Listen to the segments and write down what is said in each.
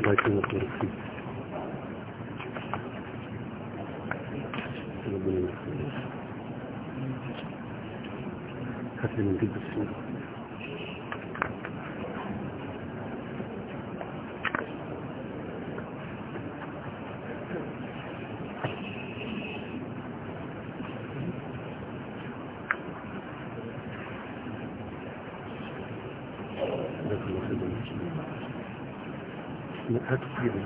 الله يبارك فيك ربنا يخليك. هات لي من جلد السورة جزاك الله خيرا. لا، هاتوا كده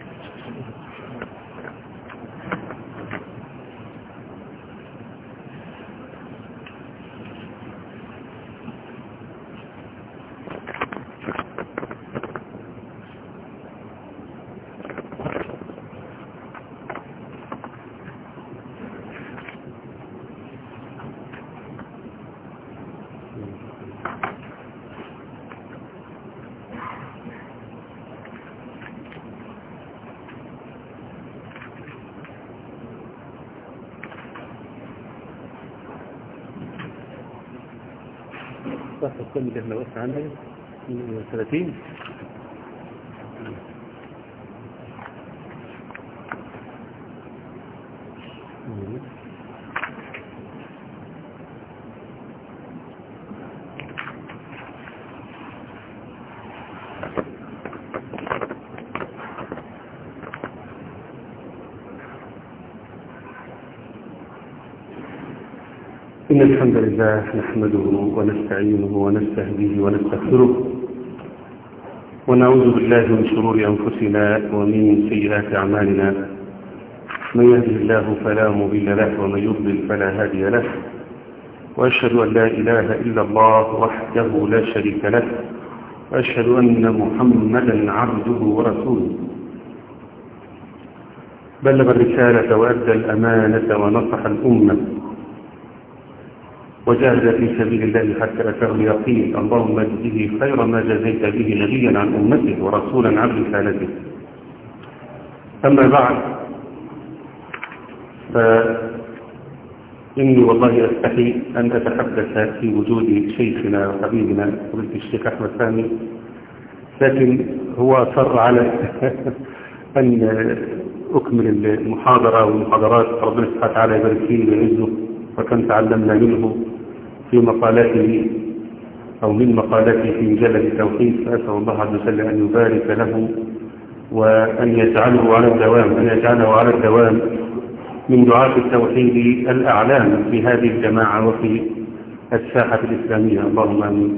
صح الكم اللي احنا وقفنا عنها 30 إن الحمد لله نحمده ونستعينه ونستهديه ونستغفره ونعوذ بالله من شرور أنفسنا ومن سيئات أعمالنا من يهده الله فلا مضل له ومن يضلل فلا هادي له وأشهد أن لا إله إلا الله وحده لا شريك له وأشهد أن محمدا عبده ورسوله بلغ الرسالة وأدى الأمانة ونصح الأمة وجاهد في سبيل الله حتى أتاه اليقين اللهم اجزه خير ما جزيت به نبيا عن أمته ورسولا عن رسالته أما بعد فإني والله أستحي أن أتحدث في وجود شيخنا وحبيبنا فضيلة الشيخ أحمد سامي لكن هو أصر على أن أكمل المحاضرة والمحاضرات ربنا سبحانه وتعالى يبارك فيه ويعزه وكم تعلمنا منه في مقالاته أو من مقالاته في مجلة التوحيد فأسأل الله عز وجل أن يبارك له وأن يجعله على الدوام أن يجعله على الدوام من دعاة التوحيد الأعلام في هذه الجماعة وفي الساحة الإسلامية اللهم آمين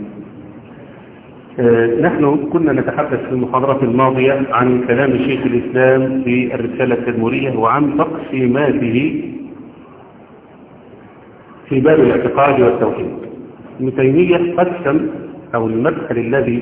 نحن كنا نتحدث في المحاضرة الماضية عن كلام شيخ الإسلام في الرسالة التدمرية وعن تقسيماته في باب الاعتقاد والتوحيد ابن تيمية قسم أو المدخل الذي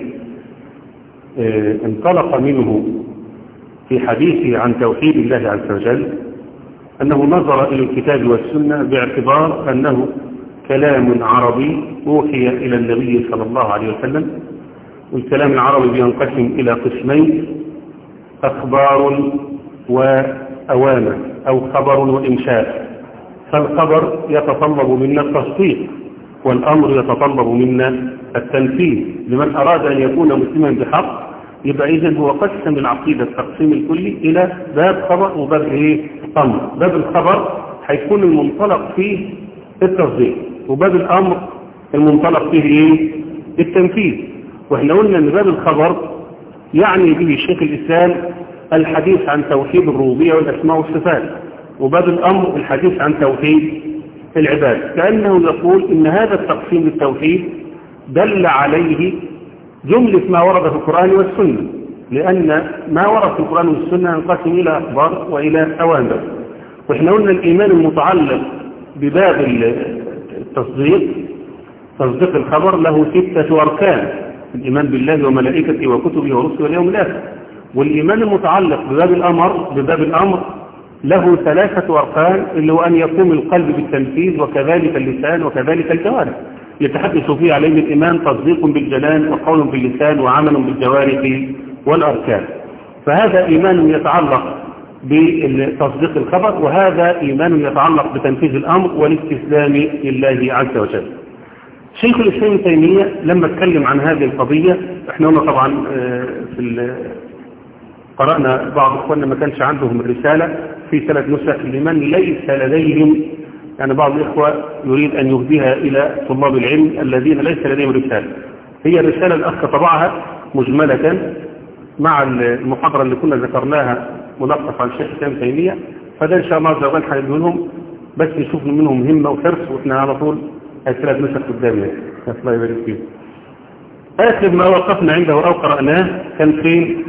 انطلق منه في حديثه عن توحيد الله عز وجل أنه نظر إلى الكتاب والسنة باعتبار أنه كلام عربي أوحي إلى النبي صلى الله عليه وسلم والكلام العربي بينقسم إلى قسمين أخبار وأوامر أو خبر وإنشاء فالخبر يتطلب منا التصديق والأمر يتطلب منا التنفيذ لمن أراد أن يكون مسلما بحق يبقى إذن هو قسم العقيدة التقسيم الكلي إلى باب خبر وباب إيه أمر باب الخبر هيكون المنطلق فيه التصديق وباب الأمر المنطلق فيه إيه التنفيذ وإحنا قلنا أن باب الخبر يعني به الشيخ الإسلام الحديث عن توحيد الربوبية والأسماء والصفات وباب الأمر الحديث عن توحيد العباد كأنه يقول إن هذا التقسيم للتوحيد دل عليه جملة ما ورد في القرآن والسنة لأن ما ورد في القرآن والسنة ينقسم إلى أخبار وإلى أوامر وإحنا قلنا الإيمان المتعلق بباب التصديق تصديق الخبر له ستة أركان الإيمان بالله وملائكته وكتبه ورسله واليوم الآخر والإيمان المتعلق بباب الأمر بباب الأمر له ثلاثة أركان اللي هو أن يقوم القلب بالتنفيذ وكذلك اللسان وكذلك الجوارح يتحدث فيه عليه الإيمان تصديق بالجنان وقول باللسان وعمل بالجوارح والأركان فهذا إيمان يتعلق بتصديق الخبر وهذا إيمان يتعلق بتنفيذ الأمر والاستسلام لله عز وجل شيخ الإسلام تيمية لما اتكلم عن هذه القضية احنا قلنا طبعا في قرأنا بعض اخواننا ما كانش عندهم الرسالة في ثلاث نسخ لمن ليس لديهم يعني بعض الإخوة يريد أن يهديها إلى طلاب العلم الذين ليس لديهم رسالة هي الرسالة الأخ طبعها مجملة مع المحاضرة اللي كنا ذكرناها ملخص عن الشيخ الإسلام تيمية فده إن شاء الله عز وجل هنديه لهم بس نشوف منهم همة وحرص وإحنا على طول الثلاث نسخ قدامنا الله يبارك فيهم آخر ما وقفنا عنده أو قرأناه كان فين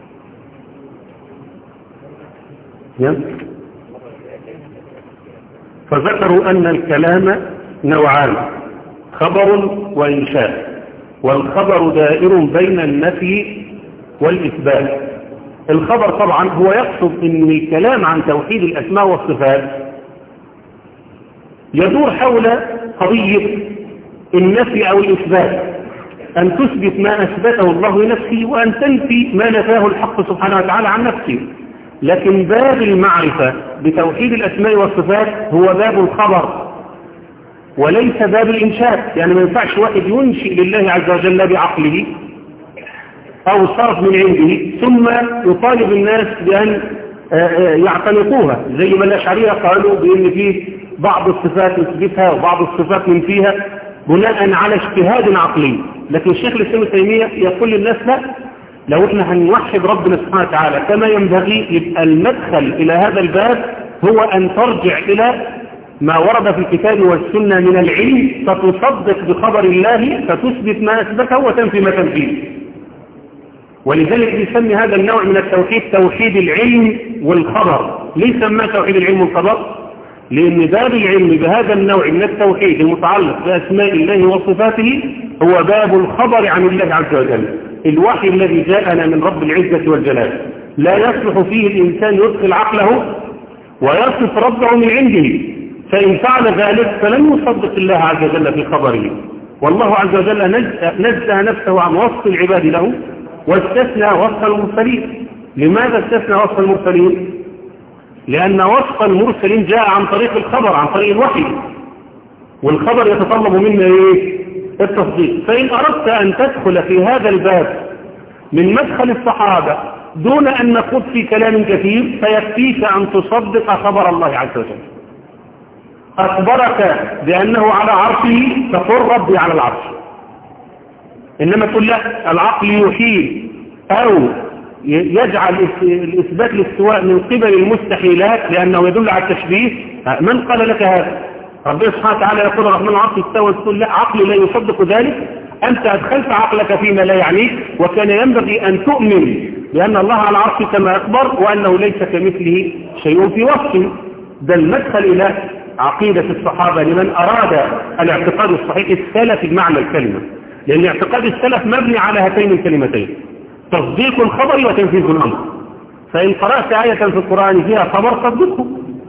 فذكروا أن الكلام نوعان خبر وإنشاء والخبر دائر بين النفي والإثبات الخبر طبعا هو يقصد أن الكلام عن توحيد الأسماء والصفات يدور حول قضية النفي أو الإثبات أن تثبت ما أثبته الله لنفسه وأن تنفي ما نفاه الحق سبحانه وتعالى عن نفسه لكن باب المعرفة بتوحيد الأسماء والصفات هو باب الخبر وليس باب الإنشاء يعني ما ينفعش واحد ينشئ لله عز وجل بعقله أو صرف من عنده ثم يطالب الناس بأن يعتنقوها زي ما الأشعرية قالوا بأن فيه بعض الصفات نثبتها وبعض الصفات ننفيها بناء على اجتهاد عقلي لكن الشيخ الإسلام التيمية يقول للناس لا لو احنا هنوحد ربنا سبحانه وتعالى كما ينبغي يبقى المدخل إلى هذا الباب هو أن ترجع إلى ما ورد في الكتاب والسنة من العلم فتصدق بخبر الله فتثبت ما أثبته وتنفي ما تنفيه ولذلك يسمي هذا النوع من التوحيد توحيد العلم والخبر ليه سماه توحيد العلم والخبر لأن باب العلم بهذا النوع من التوحيد المتعلق بأسماء الله وصفاته هو باب الخبر عن الله عز وجل الوحي الذي جاءنا من رب العزة والجلال لا يصلح فيه الإنسان يدخل عقله ويصف ربه من عنده فإن فعل ذلك فلن يصدق الله عز وجل في خبره والله عز وجل نزه نفسه عن وصف العباد له واستثنى وصف المرسلين لماذا استثنى وصف المرسلين لأن وصف المرسلين جاء عن طريق الخبر عن طريق الوحي والخبر يتطلب منا ايه التصديق فإن أردت أن تدخل في هذا الباب من مدخل الصحابة دون أن نخوض في كلام كثير فيكفيك أن تصدق خبر الله عز وجل أخبرك بأنه على عرشه تقول ربي على العرش إنما تقول لا العقل يحيل أو يجعل الإثبات الاستواء من قبل المستحيلات لأنه يدل على التشبيه من قال لك هذا ربنا سبحانه وتعالى يقول الرحمن العرش استوى تقول لا عقلي لا يصدق ذلك أنت أدخلت عقلك فيما لا يعنيك وكان ينبغي أن تؤمن بأن الله على العرش كما أخبر وأنه ليس كمثله شيء في وصفه ده المدخل إلى عقيدة الصحابة لمن أراد الاعتقاد الصحيح السلف بمعنى الكلمة لأن اعتقاد السلف مبني على هاتين الكلمتين تصديق الخبر وتنفيذ الأمر فإن قرأت آية في القرآن فيها خبر صدقه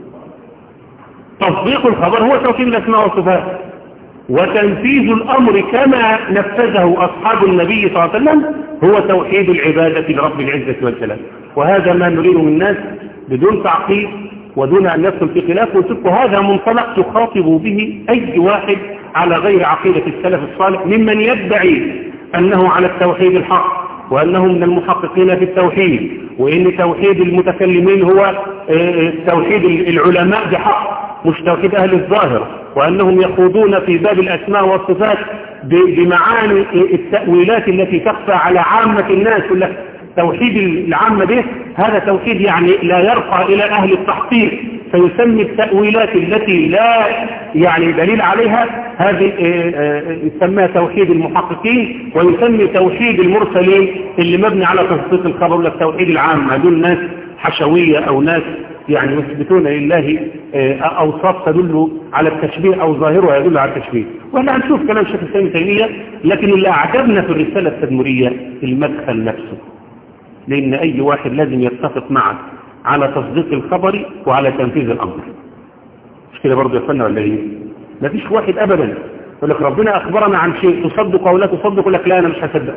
تصديق الخبر هو توكيد الأسماء والصفات وتنفيذ الأمر كما نفذه أصحاب النبي صلى الله عليه وسلم هو توحيد العبادة لرب العزة والجلال وهذا ما نريده من الناس بدون تعقيد ودون أن يدخل في خلاف وتبقى وهذا منطلق تخاطب به أي واحد على غير عقيدة السلف الصالح ممن يدعي أنه على التوحيد الحق وأنه من المحققين في التوحيد وإن توحيد المتكلمين هو توحيد العلماء بحق مش توحيد أهل الظاهر وأنهم يخوضون في باب الأسماء والصفات بمعاني التأويلات التي تخفى على عامة الناس ولا توحيد العامة به هذا توحيد يعني لا يرقى إلى أهل التحقيق فيسمي التأويلات التي لا يعني دليل عليها هذه يسمى توحيد المحققين ويسمي توحيد المرسلين اللي مبني على تصديق الخبر ولا التوحيد العام هذول ناس حشوية أو ناس يعني يثبتون لله أوصاف تدل على التشبيه أو ظاهرها يدل على التشبيه وإحنا هنشوف كلام الشيخ الإسلام تيمية لكن اللي أعجبنا في الرسالة التدمرية المدخل نفسه لأن أي واحد لازم يتفق معك على تصديق الخبر وعلى تنفيذ الأمر مش كده برضه يا فندم ولا ايه ما فيش واحد أبدا يقول لك ربنا أخبرنا عن شيء تصدق أو لا تصدق يقول لك لا أنا مش هصدق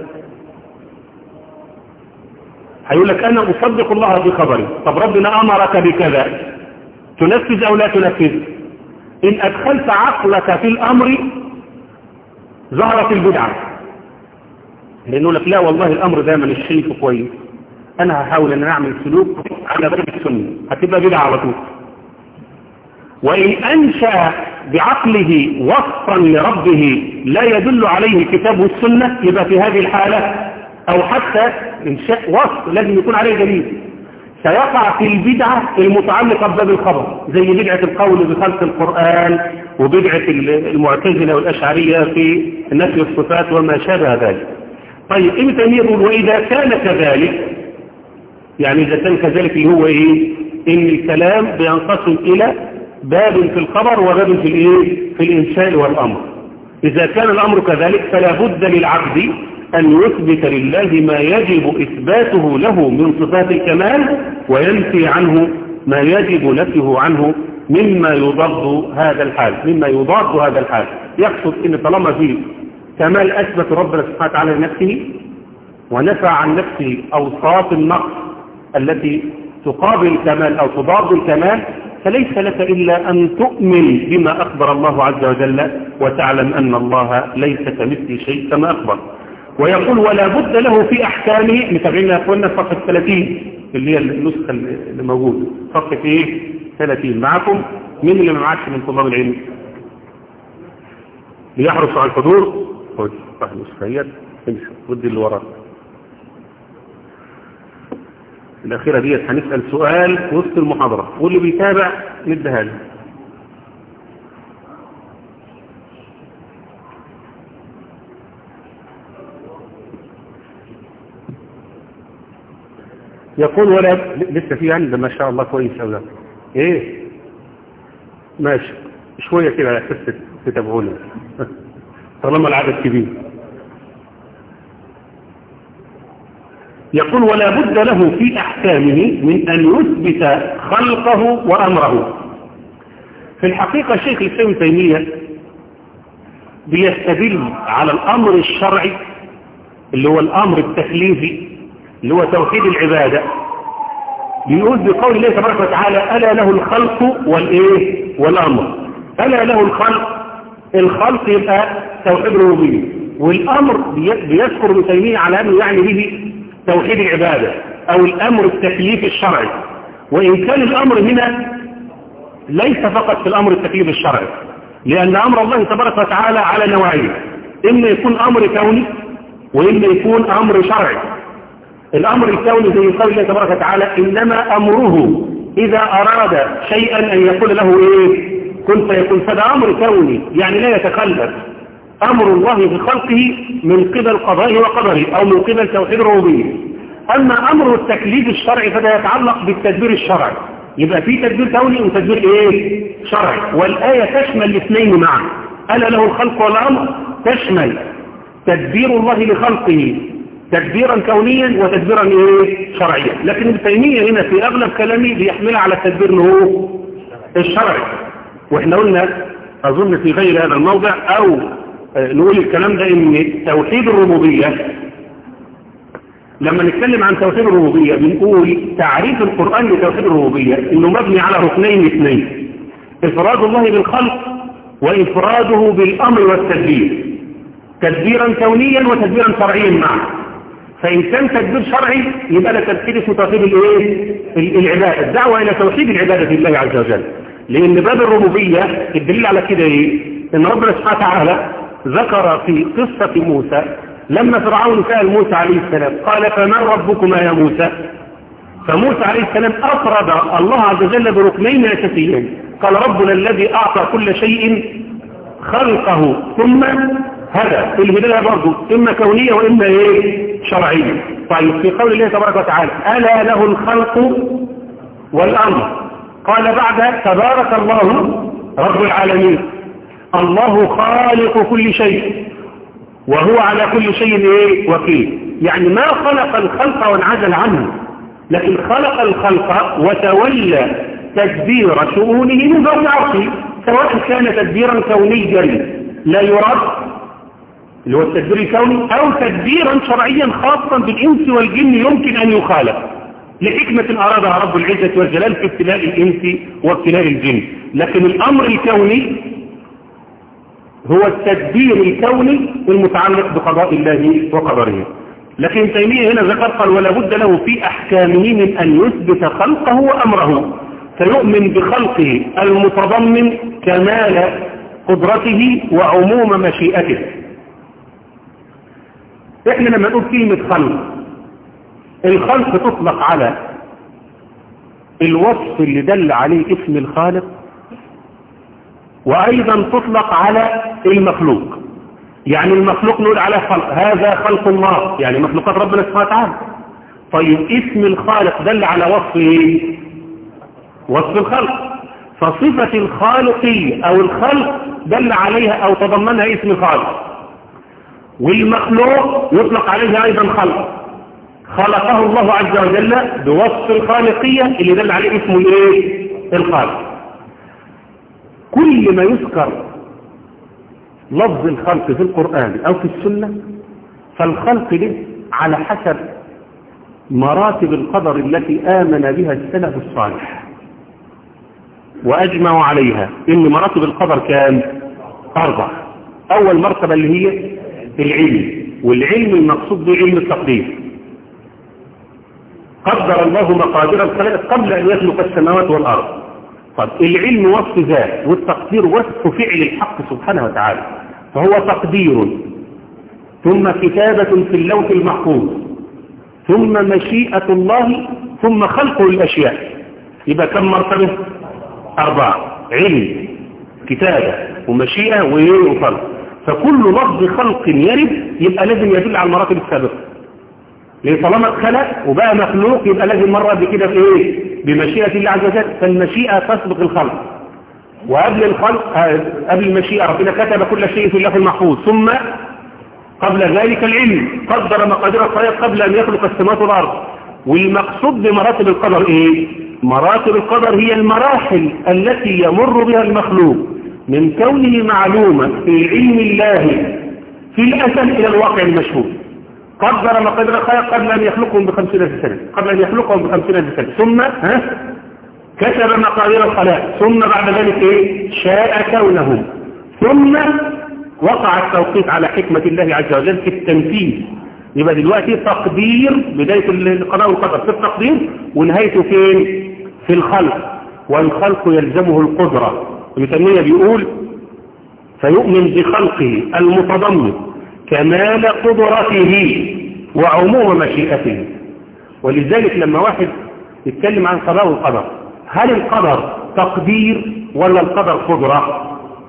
هيقول لك أنا أصدق الله بخبري طب ربنا أمرك بكذا تنفذ أو لا تنفذ إن أدخلت عقلك في الأمر ظهرت البدعة لأنه لك لا والله الأمر ده من الشيء كويس أنا هحاول أن أعمل سلوك على غير السنة هتبقى بدعة على طول وإن أنشأ بعقله وصفا لربه لا يدل عليه الكتاب والسنة يبقى في هذه الحالة أو حتى إنشاء وصف لازم يكون عليه دليل سيقع في البدعة المتعلقة بباب الخبر زي بدعة القول بخلق القرآن وبدعة المعتزلة والأشعرية في نفي الصفات وما شابه ذلك طيب ابن تيمية يقول وإذا كان كذلك يعني إذا كان كذلك اللي هو إيه إن الكلام بينقسم إلى باب في الخبر وباب في الإيه في الإنشاء والأمر إذا كان الأمر كذلك فلا بد للعبد أن يثبت لله ما يجب إثباته له من صفات الكمال وينفي عنه ما يجب نفيه عنه مما يضاد هذا الحال مما يضاد هذا الحال يقصد ان طالما فيه كمال اثبت ربنا سبحانه وتعالى لنفسه ونفى عن نفسه اوصاف النقص التي تقابل الكمال او تضاد الكمال فليس لك الا ان تؤمن بما اخبر الله عز وجل وتعلم ان الله ليس كمثله شيء كما اخبر ويقول ولا بد له في احكامه متابعين يا اخوانا صفحه 30 اللي هي النسخه اللي موجوده صفحه ايه 30 معكم مين اللي ما معكش من طلاب العلم ليحرصوا على الحضور خد صح النسخيات امشي ودي اللي وراك الأخيرة ديت هنسأل سؤال في وسط المحاضرة واللي بيتابع نديها له يقول ولا لسه في يعني ده ما شاء الله كويس أولا ايه ماشي شوية كده حس تتابعونا طالما العدد كبير يقول ولا بد له في أحكامه من أن يثبت خلقه وأمره في الحقيقة الشيخ الإسلام تيمية بيستدل على الأمر الشرعي اللي هو الأمر التكليفي اللي هو توحيد العبادة بيقول بقول الله تبارك وتعالى ألا له الخلق والإيه والأمر ألا له الخلق الخلق يبقى توحيد الربوبية والأمر بيذكر ابن تيمية على أنه يعني به توحيد العبادة أو الأمر التكليف الشرعي وإن كان الأمر هنا ليس فقط في الأمر التكليف الشرعي لأن أمر الله تبارك وتعالى على نوعين إما يكون أمر كوني وإما يكون أمر شرعي الأمر الكوني زي قول الله تبارك وتعالى إنما أمره إذا أراد شيئا أن يقول له إيه كن فيكون فده أمر كوني يعني لا يتخلف أمر الله في خلقه من قبل قضائه وقدره أو من قبل توحيد الربوبية أما أمر التكليف الشرعي فده يتعلق بالتدبير الشرعي يبقى في تدبير كوني وتدبير إيه شرعي والآية تشمل الاثنين معا ألا له الخلق والأمر تشمل تدبير الله لخلقه تدبيرا كونيا وتدبيرا ايه شرعيا لكن ابن تيميه هنا في اغلب كلامه بيحملها على التدبير اللي هو الشرعي واحنا قلنا اظن في غير هذا الموضع او نقول الكلام ده ان توحيد الربوبيه لما نتكلم عن توحيد الربوبيه بنقول تعريف القران لتوحيد الربوبيه انه مبني على ركنين اثنين افراد الله بالخلق وافراده بالامر والتدبير تدبيرا كونيا وتدبيرا شرعيا معا فإن كان تدبير شرعي يبقى ده تدبير اسمه توحيد الايه العبادة الدعوة إلى توحيد العبادة لله عز وجل لأن باب الربوبية الدليل على كده إيه إن ربنا سبحانه وتعالى ذكر في قصة موسى لما فرعون سأل موسى عليه السلام قال فمن ربكما يا موسى فموسى عليه السلام أفرد الله عز وجل بركنين أساسيين قال ربنا الذي أعطى كل شيء خلقه ثم هذا الهداية برضه إما كونية وإما إيه شرعية طيب في قول الله تبارك وتعالى ألا له الخلق والأمر قال بعد تبارك الله رب العالمين الله خالق كل شيء وهو على كل شيء إيه وكيل يعني ما خلق الخلق وانعزل عنه لكن خلق الخلق وتولى تدبير شؤونه من ذوي عرشه سواء كان تدبيرا كونيا لا يرد اللي هو التدبير الكوني او تدبيرا شرعيا خاصا بالانس والجن يمكن ان يخالف لحكمة ارادها رب العزة والجلال في ابتلاء الانس وابتلاء الجن لكن الامر الكوني هو التدبير الكوني المتعلق بقضاء الله وقدره لكن تيمية هنا ذكر قال ولا بد له في أحكامه من أن يثبت خلقه وأمره فيؤمن بخلقه المتضمن كمال قدرته وعموم مشيئته احنا لما نقول كلمة خلق الخلق تطلق على الوصف اللي دل عليه اسم الخالق وأيضا تطلق على المخلوق يعني المخلوق نقول على خلق هذا خلق الله يعني مخلوقات ربنا سبحانه وتعالى طيب اسم الخالق دل على وصف ايه وصف الخلق فصفة الخالقية او الخلق دل عليها او تضمنها اسم الخالق والمخلوق يطلق عليها ايضا خلق خلقه الله عز وجل بوصف الخالقية اللي دل عليه اسمه ايه الخالق كل ما يذكر لفظ الخلق في القرآن أو في السنة فالخلق ده على حسب مراتب القدر التي آمن بها السلف الصالح وأجمعوا عليها إن مراتب القدر كان أربع أول مرتبة اللي هي العلم والعلم المقصود به علم التقدير قدر الله مقادير الخلق قبل أن يخلق السماوات والأرض طب العلم وصف ذات والتقدير وصف فعل الحق سبحانه وتعالى فهو تقدير ثم كتابة في اللوح المحفوظ ثم مشيئة الله ثم خلق الأشياء يبقى كم مرتبة أربعة علم كتابة ومشيئة وخلق فكل لفظ خلق يرد يبقى لازم يدل على المراتب السابقة ليه طالما اتخلق وبقى مخلوق يبقى لازم مرة بكده في ايه بمشيئة الله عز وجل فالمشيئة تسبق الخلق وقبل الخلق قبل المشيئة ربنا كتب كل شيء في الله المحفوظ ثم قبل ذلك العلم قدر مقادير الخلق قبل أن يخلق السماوات والأرض والمقصود بمراتب القدر ايه مراتب القدر هي المراحل التي يمر بها المخلوق من كونه معلومة في علم الله في الأسل إلى الواقع المشهود قدر مقادير الخلق قبل أن يخلقهم بخمسين ألف سنة قبل أن يخلقهم بخمسين ألف سنة ثم ها كتب مقادير الخلق ثم بعد ذلك إيه شاء كونهم ثم وقع التوقيت على حكمة الله عز وجل في التنفيذ يبقى دلوقتي تقدير بداية القضاء والقدر في التقدير ونهايته فين في الخلق والخلق يلزمه القدرة ابن تيمية بيقول فيؤمن بخلقه المتضمن كمال قدرته وعموم مشيئته ولذلك لما واحد يتكلم عن قضاء والقدر هل القدر تقدير ولا القدر قدرة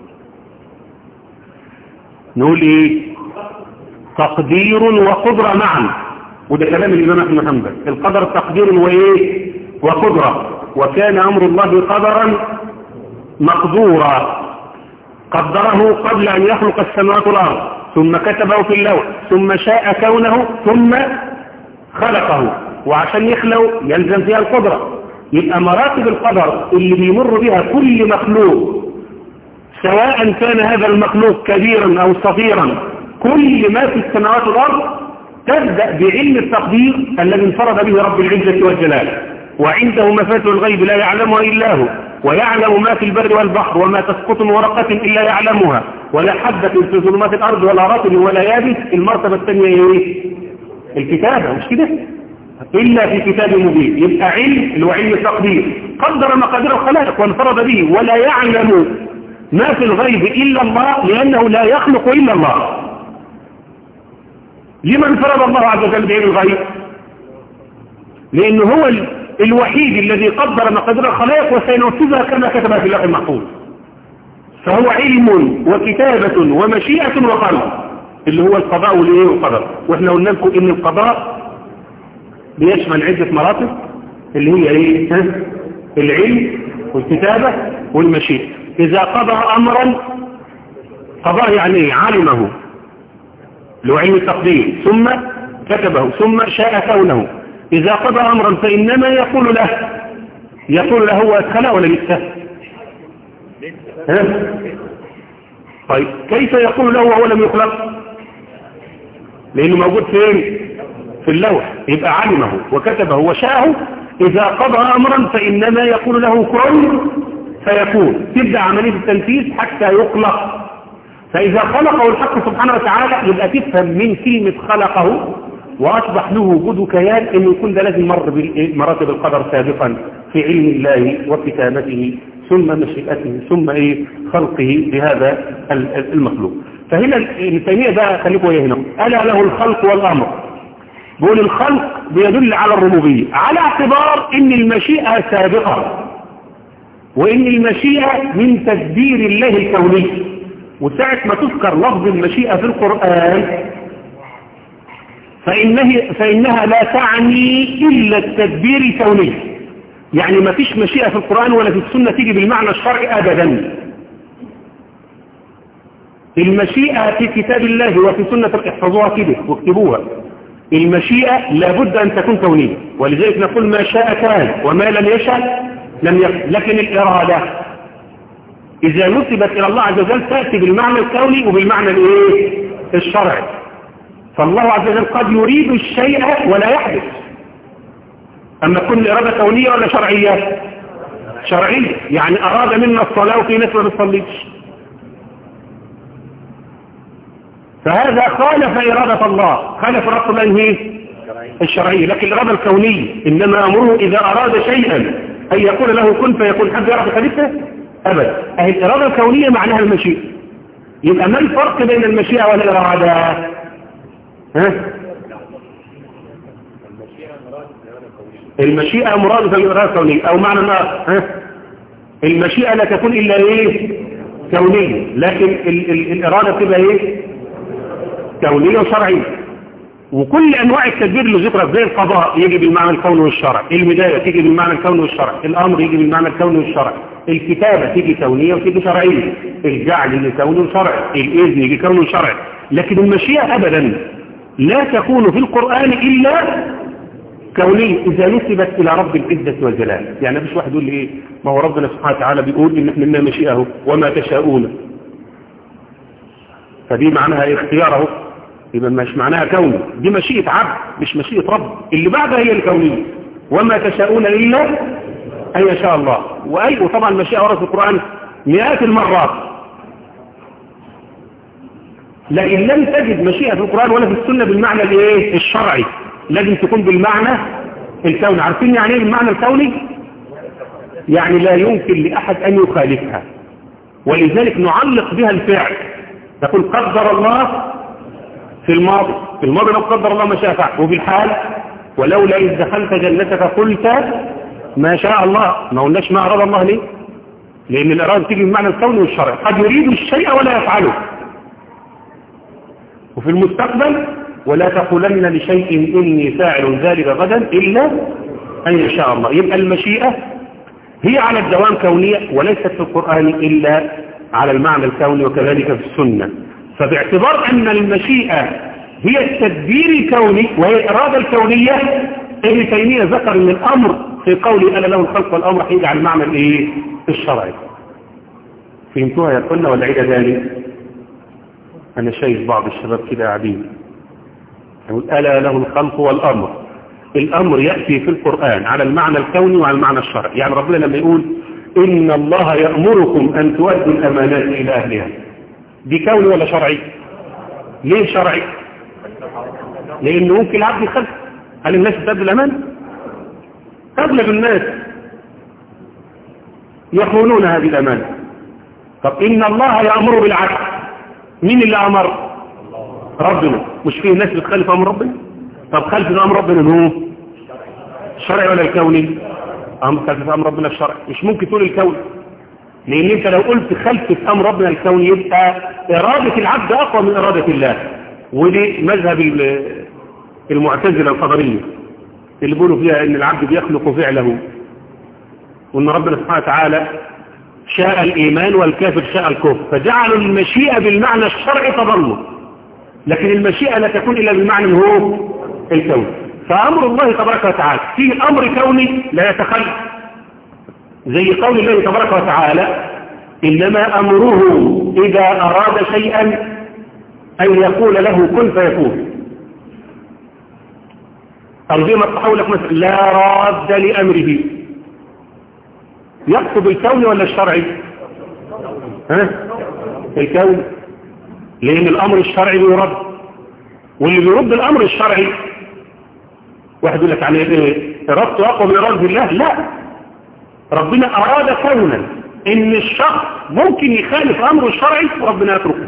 نقول ايه تقدير وقدرة معا وده كلام الإمام أحمد بن حنبل القدر تقدير وإيه وقدرة وكان أمر الله قدرا مقدورا قدره قبل أن يخلق السماوات والأرض ثم كتبه في اللوح ثم شاء كونه ثم خلقه وعشان يخلق يلزم فيها القدرة يبقى مراتب القدر اللي بيمر بها كل مخلوق سواء كان هذا المخلوق كبيرا أو صغيرا كل ما في السماوات والأرض تبدأ بعلم التقدير الذي انفرد به رب العزة والجلال وعنده مفاتح الغيب لا يعلمها إلا هو ويعلم ما في البر والبحر وما تسقط من ورقة إلا يعلمها ولا حبة في ظلمات الأرض ولا رطب ولا يابس المرتبة الثانية ايه الكتابة مش كده إلا في كتاب مبين يبقى علم اللي هو علم التقدير قدر مقادير الخلائق وانفرد به ولا يعلم ما في الغيب إلا الله لأنه لا يخلق إلا الله لمن فرض الله عز وجل بعلم الغيب لأنه هو الوحيد الذي قدر مقادير الخلائق وسينفذها كما كتبها في اللوح المحفوظ فهو علم وكتابة ومشيئة وخلق اللي هو القضاء والايه والقدر واحنا قلنا لكم ان القضاء بيشمل عدة مراتب اللي هي ايه ها؟ العلم والكتابة والمشيئة اذا قضى امرا قضاه يعني ايه علمه له علم التقدير ثم كتبه ثم شاء كونه إذا قضى أمرا فإنما يقول له يقول له هو أدخله ولا لسه ها؟ طيب كيف يقول له وهو لم يخلق لأنه موجود فين في اللوح يبقى علمه وكتبه وشاءه إذا قضى أمرا فإنما يقول له كن فيكون تبدأ عملية التنفيذ حتى يخلق فإذا خلقه الحق سبحانه وتعالى يبقى تفهم من كلمة خلقه وأصبح له وجود كيان إنه يكون ده لازم مر بمراتب القدر سابقا في علم الله وكتابته ثم مشيئته ثم إيه خلقه بهذا المخلوق فهنا ابن تيمية بقى خليكم ايه هنا ألا له الخلق والأمر بيقول الخلق بيدل على الربوبية على اعتبار ان المشيئة سابقة وان المشيئة من تدبير الله الكوني وساعة ما تذكر لفظ المشيئة في القرآن فإنه فإنها لا تعني إلا التدبير الكوني يعني ما فيش مشيئة في القرآن ولا في السنة تيجي بالمعنى الشرعي أبدا المشيئة في كتاب الله وفي سنة احفظوها كده واكتبوها المشيئة لابد أن تكون كونية ولذلك نقول ما شاء كان وما لم يشاء لم يكن لكن الإرادة إذا نسبت إلى الله عز وجل تأتي بالمعنى الكوني وبالمعنى الإيه؟ الشرعي فالله عز وجل قد يريد الشيء ولا يحدث أما كل إرادة كونية ولا شرعية شرعية يعني أراد منا الصلاة وفي ناس ما بتصليش فهذا خالف إرادة الله خالف إرادة الله هي الشرعية لكن الإرادة الكونية إنما أمره إذا أراد شيئا أن يقول له كن فيكون حد يعرف خليفته أبدا أهي الإرادة الكونية معناها المشيئة يبقى ما الفرق بين المشيئة والإرادة ها المشيئة مرادة الإرادة الكونية أو معنى ما ها المشيئة لا تكون إلا إيه كونية لكن ال ال الإرادة تبقى إيه كونية وشرعية وكل أنواع التدبير اللي ذكرت زي القضاء يجي بالمعنى الكوني والشرعي المداية تيجي بالمعنى الكوني والشرعي الأمر يجي بالمعنى الكوني والشرعي الكتابة تيجي كونية وتيجي شرعية الجعل يجي كوني وشرعي الإذن يجي كوني وشرعي لكن المشيئة أبدا لا تكون في القرآن إلا كونية إذا نسبت إلى رب العزة والجلال يعني مش واحد يقول لي إيه ما هو ربنا سبحانه وتعالى بيقول إن إحنا لنا مشيئه وما تشاءون فدي معناها اختياره يبقى مش معناها كوني دي مشيئة عبد مش مشيئة رب اللي بعدها هي الكونية وما تشاءون إلا أن يشاء الله وأي وطبعا المشيئة ورد في القرآن مئات المرات لكن لم تجد مشيئة في القرآن ولا في السنة بالمعنى الايه الشرعي لازم تكون بالمعنى الكوني عارفين يعني ايه بالمعنى الكوني يعني لا يمكن لأحد أن يخالفها ولذلك نعلق بها الفعل نقول قدر الله في الماضي في الماضي لو قدر الله ما شاء فعل وفي الحال ولولا إذ دخلت جنتك قلت ما شاء الله ما قلناش ما أراد الله ليه لأن الإرادة تيجي بمعنى الكون والشرع قد يريد الشيء ولا يفعله وفي المستقبل ولا تقولن لشيء إني فاعل ذلك غدا إلا أن يشاء الله يبقى المشيئة هي على الدوام كونية وليست في القرآن إلا على المعنى الكوني وكذلك في السنة فباعتبار أن المشيئة هي التدبير الكوني وهي الإرادة الكونية ابن تيمية ذكر ان الأمر في قوله ألا له الخلق والأمر هيجي على المعنى الايه الشرعي فهمتوها يا قلنا ولا عيد ذلك أنا شايف بعض الشباب كده قاعدين يقول ألا له الخلق والأمر الأمر يأتي في القرآن على المعنى الكوني وعلى المعنى الشرعي يعني ربنا لما يقول إن الله يأمركم أن تؤدوا الأمانات إلى أهلها دي كوني ولا شرعي ليه شرعي لأنه ممكن العبد يخلف هل الناس تؤدي الأمان أغلب الناس يخونون هذه الأمان طب إن الله يأمر بالعدل مين اللي أمر ربنا مش فيه ناس بتخالف أمر ربنا طب خلف أمر ربنا هو الشرعي ولا الكوني أمر خلف أمر ربنا الشرعي مش ممكن تقول الكوني لأن أنت لو قلت خلف أمر ربنا الكوني يبقى إرادة العبد أقوى من إرادة الله ودي مذهب المعتزلة القدرية اللي بيقولوا فيها ان العبد بيخلق فعله وان ربنا سبحانه وتعالى شاء الايمان والكافر شاء الكفر فجعلوا المشيئة بالمعنى الشرعي تضلوا لكن المشيئة لا تكون الا بالمعنى هو الكون فامر الله تبارك وتعالى فيه امر كوني لا يتخلف زي قول الله تبارك وتعالى انما امره اذا اراد شيئا ان يقول له كن فيكون أو زي ما اتحول لك مثلا لا راد لأمره يقصد الكون ولا الشرعي ها الكون لأن الأمر الشرعي بيرد واللي بيرد الأمر الشرعي واحد يقول لك يعني ايه ارادته اقوى من اراده الله لا ربنا اراد كونا ان الشخص ممكن يخالف امره الشرعي وربنا يتركه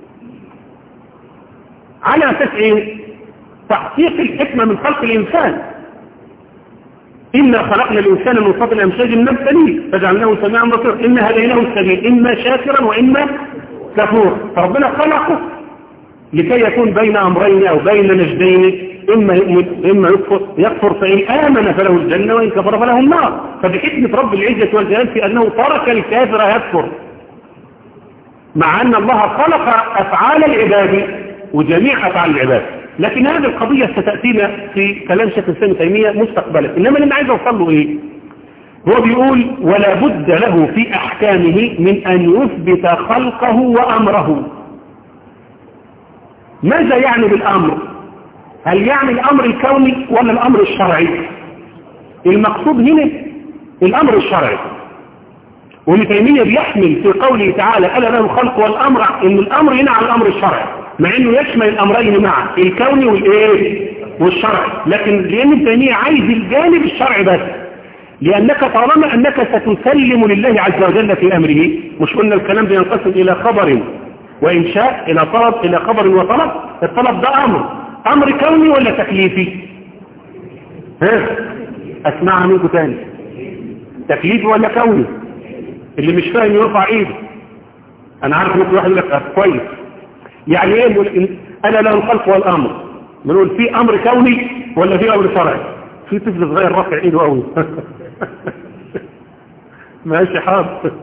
على اساس ايه تحقيق الحكمة من خلق الانسان إنا خلقنا الإنسان من فضل أمشاج نبتليه فجعلناه سميعا بصيرا إنا هديناه السبيل إما شاكرا وإما كفورا فربنا خلقه لكي يكون بين أمرين أو بين نجدين إما يؤمن إما يكفر يكفر فإن آمن فله الجنة وإن كفر فله النار فبحكمة رب العزة والجلال في أنه ترك الكافر يكفر مع أن الله خلق أفعال العباد وجميع أفعال العباد لكن هذه القضية ستأتينا في كلام شيخ الإسلام تيمية مستقبلا إنما اللي أنا عايز أوصل له إيه هو بيقول ولا بد له في أحكامه من أن يثبت خلقه وأمره ماذا يعني بالأمر هل يعني الأمر الكوني ولا الأمر الشرعي المقصود هنا الأمر الشرعي وابن تيمية بيحمل في قوله تعالى ألا له الخلق والأمر إن الأمر هنا على الأمر الشرعي مع إنه يشمل الأمرين معا الكوني والإيه والشرعي لكن لأن ابن تيمية عايز الجانب الشرعي بس لأنك طالما أنك ستسلم لله عز وجل في أمره مش قلنا الكلام بينقسم إلى خبر وإنشاء إلى طلب إلى خبر وطلب الطلب ده أمر أمر كوني ولا تكليفي ها أسمعها منكم تاني تكليفي ولا كوني اللي مش فاهم يرفع ايده انا عارف ممكن واحد يقول لك كويس يعني ايه يقول انا له الخلق والامر بنقول في امر كوني ولا في امر شرعي في طفل صغير رافع ايده قوي ماشي حاضر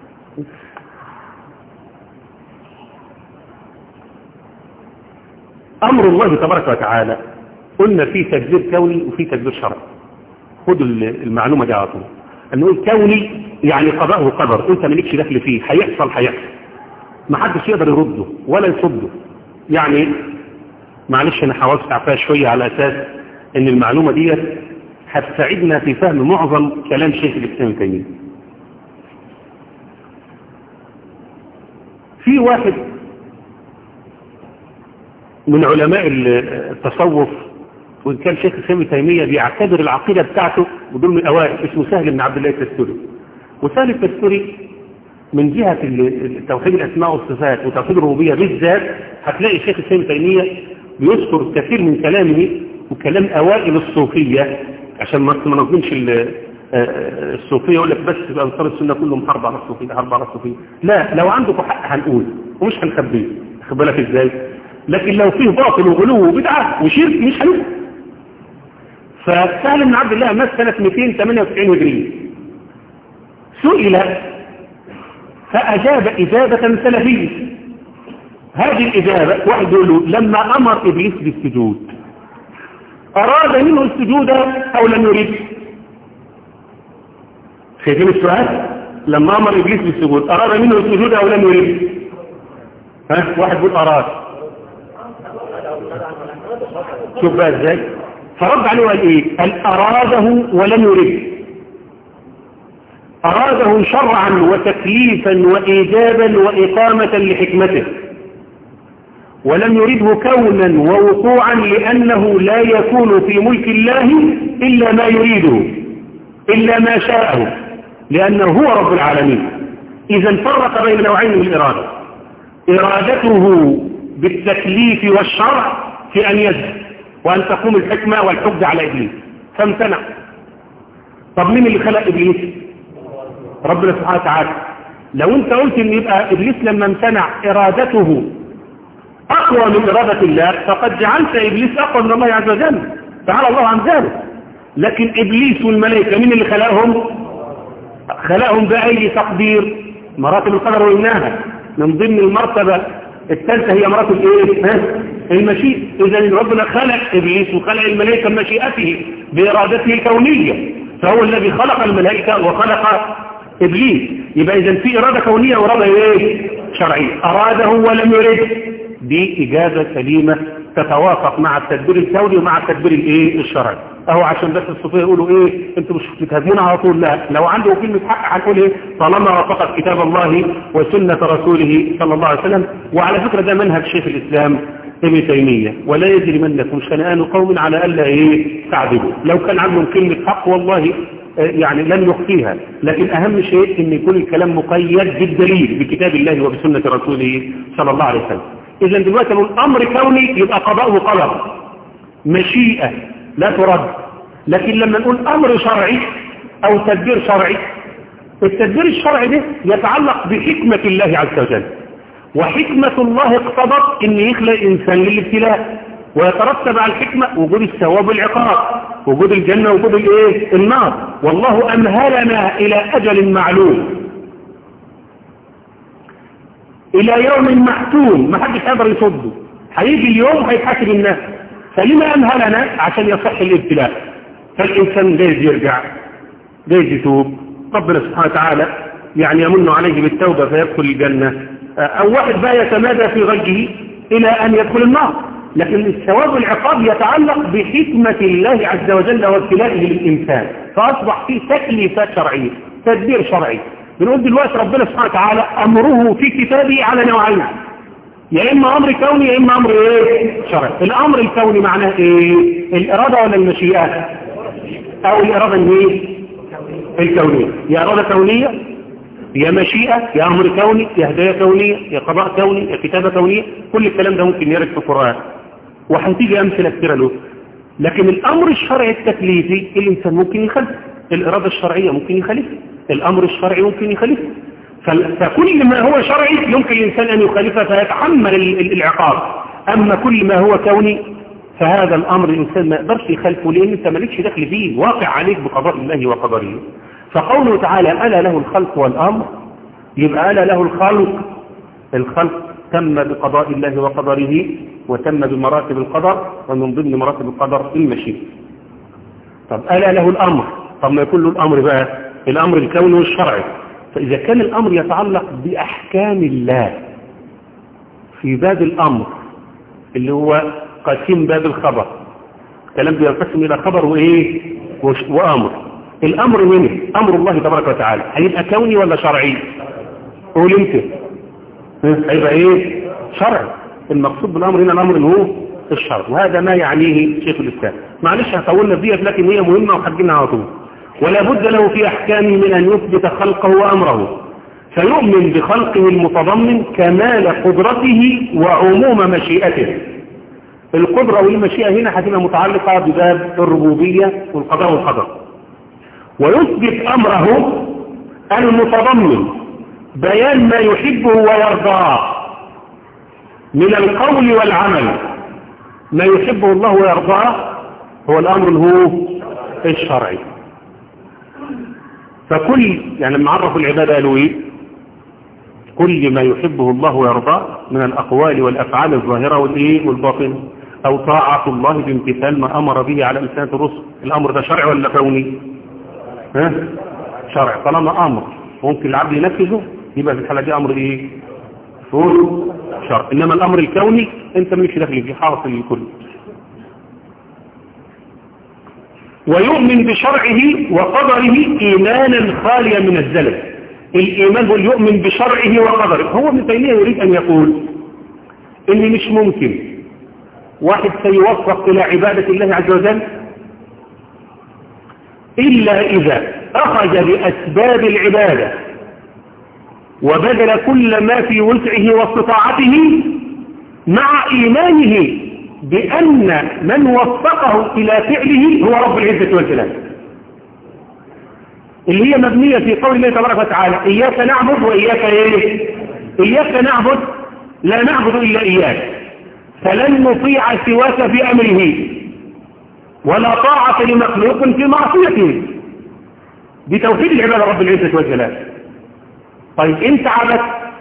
امر الله تبارك وتعالى قلنا في تدبير كوني وفي تدبير شرعي خدوا المعلومه دي على طول نقول كوني يعني قضاءه قدر انت مالكش دخل فيه هيحصل هيحصل ما حدش يقدر يرده ولا يصده يعني معلش انا حاولت اعفاها شوية على اساس ان المعلومة دي هتساعدنا في فهم معظم كلام شيخ الاسلام تيمية في واحد من علماء التصوف وإن كان شيخ الإسلام تيمية بيعتبر العقيدة بتاعته ودول من الأوائل اسمه سهل بن عبد الله التستوري وسهل التستوري من جهة توحيد الأسماء والصفات وتوحيد الربوبية بالذات هتلاقي شيخ الإسلام تيمية بيذكر كثير من كلامه وكلام أوائل الصوفية عشان ما نظلمش الصوفية يقول لك بس أنصار السنة كلهم حرب على الصوفية حرب على الصوفية لا لو عندكم حق هنقول ومش هنخبيه خد بالك ازاي لكن لو فيه باطل وغلو وبدعة وشرك مش هنقول فسهل بن عبد الله مات سنة 298 هجرية سئل فأجاب إجابة سلفية هذه الإجابة واحد يقول له لما أمر إبليس بالسجود أراد منه السجود أو لم يريد شايفين السؤال لما أمر إبليس بالسجود أراد منه السجود أو لم يريد ها واحد يقول أراد شوف بقى ازاي فرد عليه قال ايه قال أراده ولم يريد أراده شرعا وتكليفا وإيجابا وإقامة لحكمته ولم يرده كونا ووقوعا لأنه لا يكون في ملك الله إلا ما يريده إلا ما شاءه لأنه هو رب العالمين إذا فرق بين نوعين من الإرادة إرادته بالتكليف والشرع في أن يزد وأن تقوم الحكمة والحجة على إبليس فامتنع طب مين اللي خلق إبليس ربنا سبحانه وتعالى لو انت قلت ان يبقى ابليس لما امتنع ارادته اقوى من ارادة الله فقد جعلت ابليس اقوى من الله عز وجل تعالى الله عن ذلك لكن ابليس والملائكة مين اللي خلقهم خلقهم باي تقدير مراتب القدر وإناها من ضمن المرتبة الثالثة هي مراتب ايه ها؟ المشيئة اذا ربنا خلق ابليس وخلق الملائكة بمشيئته بارادته الكونية فهو الذي خلق الملائكة وخلق إبليس يبقى إذا في إرادة كونية وإرادة إيه؟ شرعية أراده ولم يرد دي إجابة سليمة تتوافق مع التدبير الكوني ومع التدبير الإيه؟ الشرعي أهو عشان بس الصوفية يقولوا إيه أنتوا مش بتهاجمونا على طول لا لو عنده كلمة حق هنقول إيه طالما وافقت كتاب الله وسنة رسوله صلى الله عليه وسلم وعلى فكرة ده منهج شيخ الإسلام ابن تيمية ولا يجرمنكم شنآن قوم على ألا إيه تعدلوا لو كان عندهم كلمة حق والله يعني لن يخفيها لكن أهم شيء أن يكون الكلام مقيد بالدليل بكتاب الله وبسنة رسوله صلى الله عليه وسلم إذا دلوقتي نقول أمر كوني يبقى قضاء وقدر مشيئة لا ترد لكن لما نقول أمر شرعي أو تدبير شرعي التدبير الشرعي ده يتعلق بحكمة الله عز وجل وحكمة الله اقتضت ان يخلق انسان للابتلاء ويترتب على الحكمة وجود الثواب والعقاب وجود الجنة وجود الايه النار والله امهلنا الى اجل معلوم الى يوم محتوم ما حدش يقدر يصده هيجي اليوم هيتحاسب الناس فلما امهلنا عشان يصح الابتلاء فالانسان جايز يرجع جايز يتوب ربنا سبحانه وتعالى يعني يمن عليه بالتوبة فيدخل الجنة أو واحد بقى يتمادى في غيه إلى أن يدخل النار لكن الثواب والعقاب يتعلق بحكمة الله عز وجل وابتلائه للإنسان فأصبح فيه تكليفات شرعية تدبير شرعي بنقول دلوقتي ربنا سبحانه وتعالى أمره في كتابه على نوعين يا إما أمر كوني يا إما أمر إيه شرعي الأمر الكوني معناه إيه الإرادة ولا المشيئة أو الإرادة الإيه الكونية يا إرادة كونية يا مشيئة يا أمر كوني يا هداية كونية يا قضاء كوني يا كتابة كونية كل الكلام ده ممكن يرد في القرآن وهتيجي أمثلة كثيرة له لكن الأمر الشرعي التكليفي الإنسان ممكن يخالفه الإرادة الشرعية ممكن يخالفه الأمر الشرعي ممكن يخالفه فكل ما هو شرعي يمكن الإنسان أن يخالفه فيتحمل العقاب أما كل ما هو كوني فهذا الأمر الإنسان ما يقدرش يخالفه لأن أنت مالكش دخل فيه واقع عليك بقضاء الله وقدره فقوله تعالى ألا له الخلق والأمر يبقى ألا له الخلق الخلق تم بقضاء الله وقدره وتم بمراتب القدر ومن ضمن مراتب القدر المشيئة طب ألا له الأمر طب ما يكون له الأمر بقى الأمر الكوني والشرعي فإذا كان الأمر يتعلق بأحكام الله في باب الأمر اللي هو قسيم باب الخبر الكلام بينقسم إلى خبر وإيه وأمر الأمر منه أمر الله تبارك وتعالى هيبقى كوني ولا شرعي قول انت هيبقى ايه شرعي المقصود بالأمر هنا الأمر هو الشرع وهذا ما يعنيه شيخ الإسلام معلش هطولنا فيها لكن هي مهمة وحجنا على طول ولا بد له في أحكامه من أن يثبت خلقه وأمره فيؤمن بخلقه المتضمن كمال قدرته وعموم مشيئته القدرة والمشيئة هنا هتبقى متعلقة بباب الربوبية والقضاء والقدر ويثبت أمره المتضمن بيان ما يحبه ويرضاه من القول والعمل ما يحبه الله ويرضاه هو الأمر هو الشرعي فكل يعني لما عرفوا العبادة قالوا ايه كل ما يحبه الله ويرضاه من الأقوال والأفعال الظاهرة والإيه والباطنة أو طاعة الله بامتثال ما أمر به على لسان الرسل الأمر ده شرعي ولا كوني ها شرعي طالما أمر ممكن العبد ينفذه يبقى في الحالة دي أمر إيه فول شرع إنما الأمر الكوني أنت مش داخل فيه حاصل للكل ويؤمن بشرعه وقدره إيمانا خاليا من الزلل الإيمان هو يؤمن بشرعه وقدره هو ابن تيمية يريد أن يقول إن مش ممكن واحد سيوفق إلى عبادة الله عز وجل إلا إذا أخذ بأسباب العبادة وبذل كل ما في وسعه واستطاعته مع إيمانه بأن من وفقه إلى فعله هو رب العزة والجلال اللي هي مبنية في قول الله تبارك وتعالى إياك نعبد وإياك إيه إياك نعبد لا نعبد إلا إياك فلن نطيع سواك في أمره ولا طاعة لمخلوق في معصيته بتوحيد العبادة رب العزة والجلال طيب انت عبدت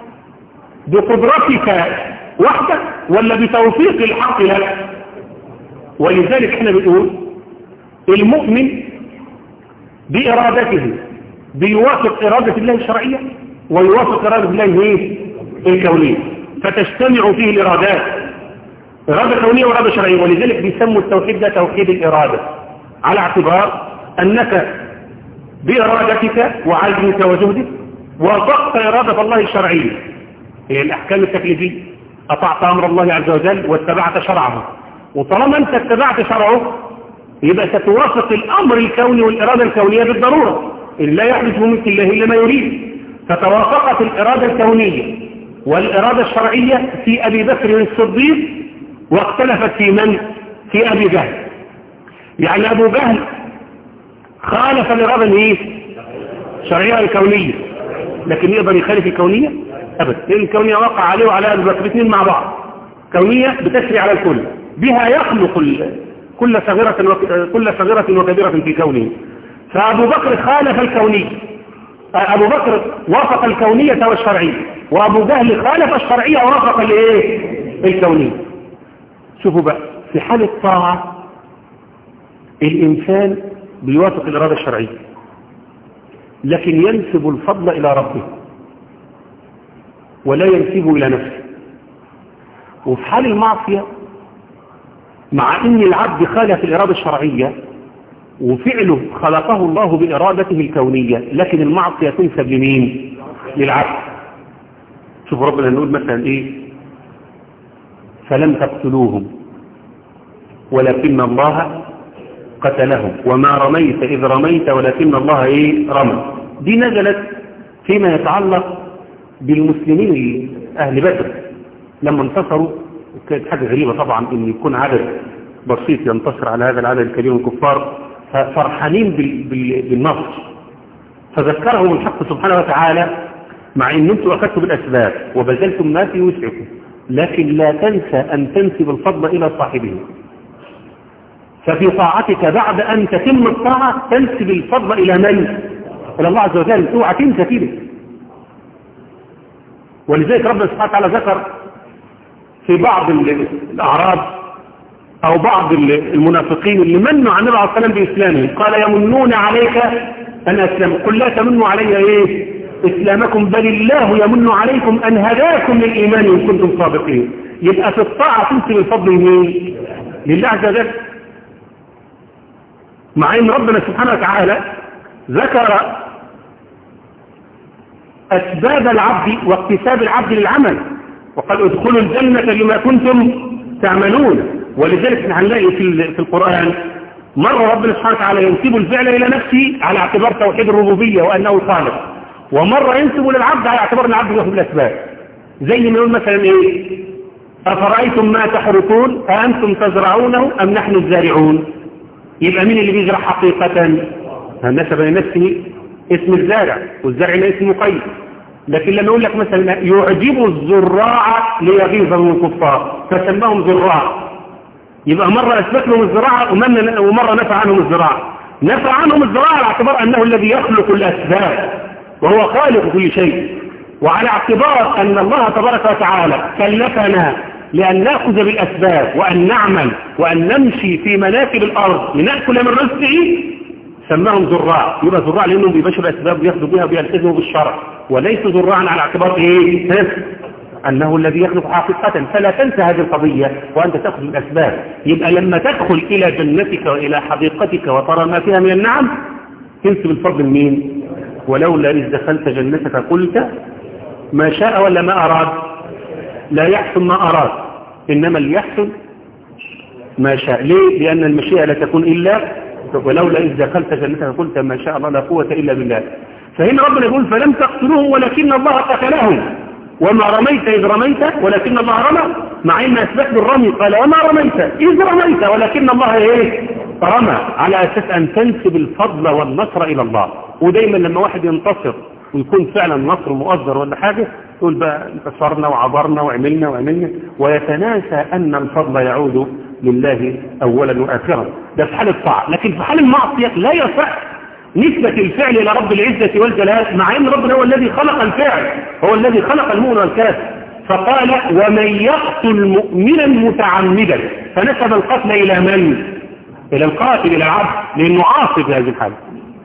بقدرتك وحدك ولا بتوفيق الحق لك ولذلك احنا بنقول المؤمن بإرادته بيوافق إرادة الله الشرعية ويوافق إرادة الله ايه الكونية فتجتمع فيه الإرادات إرادة كونية وإرادة شرعية ولذلك بيسموا التوحيد ده توحيد الإرادة على اعتبار أنك بإرادتك وعزمك وجهدك وضغط إرادة الله الشرعية هي الأحكام التكليفية أطعت أمر الله عز وجل واتبعت شرعه وطالما أنت اتبعت شرعه يبقى ستوافق الأمر الكوني والإرادة الكونية بالضرورة إن لا يحدث ممكن الله إلا ما يريد فتوافقت الإرادة الكونية والإرادة الشرعية في أبي بكر الصديق واختلفت في من؟ في أبي جهل يعني أبو جهل خالف الإرادة الايه؟ الشرعية الكونية لكن يقدر يخالف الكونية أبدا لأن الكونية وقع عليه وعلى أبو بكر اثنين مع بعض كونية بتسري على الكل بها يخلق كل صغيرة وك... كل صغيرة وكبيرة في كونه فأبو بكر خالف الكونية أبو بكر وافق الكونية والشرعية وأبو جهل خالف الشرعية ووافق الايه الكونية شوفوا بقى في حالة طاعة الإنسان بيوافق الإرادة الشرعية لكن ينسب الفضل إلى ربه ولا ينسبه إلى نفسه وفي حال المعصية مع أن العبد خالف الإرادة الشرعية وفعله خلقه الله بإرادته الكونية لكن المعصية تنسب لمين للعبد شوف ربنا نقول مثلا إيه فلم تقتلوهم ولكن الله قتلهم وما رميت إذ رميت ولكن الله إيه رمى دي نزلت فيما يتعلق بالمسلمين أهل بدر لما انتصروا كانت حاجة غريبة طبعا ان يكون عدد بسيط ينتصر على هذا العدد الكبير من الكفار فرحانين بالنصر فذكرهم الحق سبحانه وتعالى مع ان انتم اخذتوا بالاسباب وبذلتم ما في وسعكم لكن لا تنسى ان تنسب الفضل الى صاحبه ففي طاعتك بعد ان تتم الطاعة تنسب الفضل الى من؟ الى الله عز وجل اوعى تنسى كده ولذلك ربنا سبحانه وتعالى ذكر في بعض الأعراب أو بعض المنافقين اللي منوا عن النبي عليه الصلاة والسلام بإسلامهم قال يمنون عليك أن أسلم قل لا تمنوا علي إيه إسلامكم بل الله يمن عليكم أن هداكم للإيمان إن كنتم صادقين يبقى في الطاعة تنسب الفضل مين لله عز وجل مع أن ربنا سبحانه وتعالى ذكر أسباب العبد واكتساب العبد للعمل وقال ادخلوا الجنة بما كنتم تعملون ولذلك هنلاقي في في القرآن مرة ربنا سبحانه وتعالى ينسب الفعل إلى نفسه على اعتبار توحيد الربوبية وأنه الخالق ومرة ينسب للعبد على اعتبار أن العبد ياخذ الأسباب زي ما يقول مثلا إيه أفرأيتم ما تحرثون أأنتم تزرعونه أم نحن الزارعون يبقى مين اللي بيزرع حقيقة نسب لنفسه اسم الزارع والزرع لا اسم مقيد لكن لما يقول لك مثلا يعجب الزراع ليغيظ من الكفار فسماهم زراع يبقى مرة أثبت لهم الزراعة ومرة نفع عنهم الزراعة نفع عنهم الزراعة على اعتبار أنه الذي يخلق الأسباب وهو خالق كل شيء وعلى اعتبار أن الله تبارك وتعالى كلفنا لأن نأخذ بالأسباب وأن نعمل وأن نمشي في مناكب الأرض لنأكل من رزقه سماهم زراع يبقى زراع لأنهم بيباشروا الأسباب وياخذوا بها ويلتزموا بالشرع وليس زراعا على اعتبار إيه أنه الذي يخلق حقيقة فلا تنسى هذه القضية وأنت تأخذ الأسباب يبقى لما تدخل إلى جنتك وإلى حديقتك وترى ما فيها من النعم تنسب الفضل مين ولولا إذ دخلت جنتك قلت ما شاء ولا ما أراد لا يحسن ما أراد إنما اللي يحسن ما شاء ليه لأن المشيئة لا تكون إلا ولولا إذ دخلت جنتك قلت ما شاء الله لا قوة إلا بالله فهنا ربنا يقول فلم تقتلوه ولكن الله قتلهم وما رميت إذ رميت ولكن الله رمى مع إن أثبت بالرمي قال وما رميت إذ رميت ولكن الله إيه رمى على أساس أن تنسب الفضل والنصر إلى الله ودايما لما واحد ينتصر ويكون فعلا نصر مؤذر ولا حاجة يقول بقى انتصرنا وعبرنا وعملنا وعملنا ويتناسى أن الفضل يعود لله أولا وآخرا ده في حال الطاعة لكن في حال المعصية لا يصح نسبة الفعل إلى رب العزة والجلال مع أن ربنا هو الذي خلق الفعل هو الذي خلق المؤمن والكافر فقال ومن يقتل مؤمنا متعمدا فنسب القتل إلى من؟ إلى القاتل إلى العبد لأنه عاصي في هذه الحالة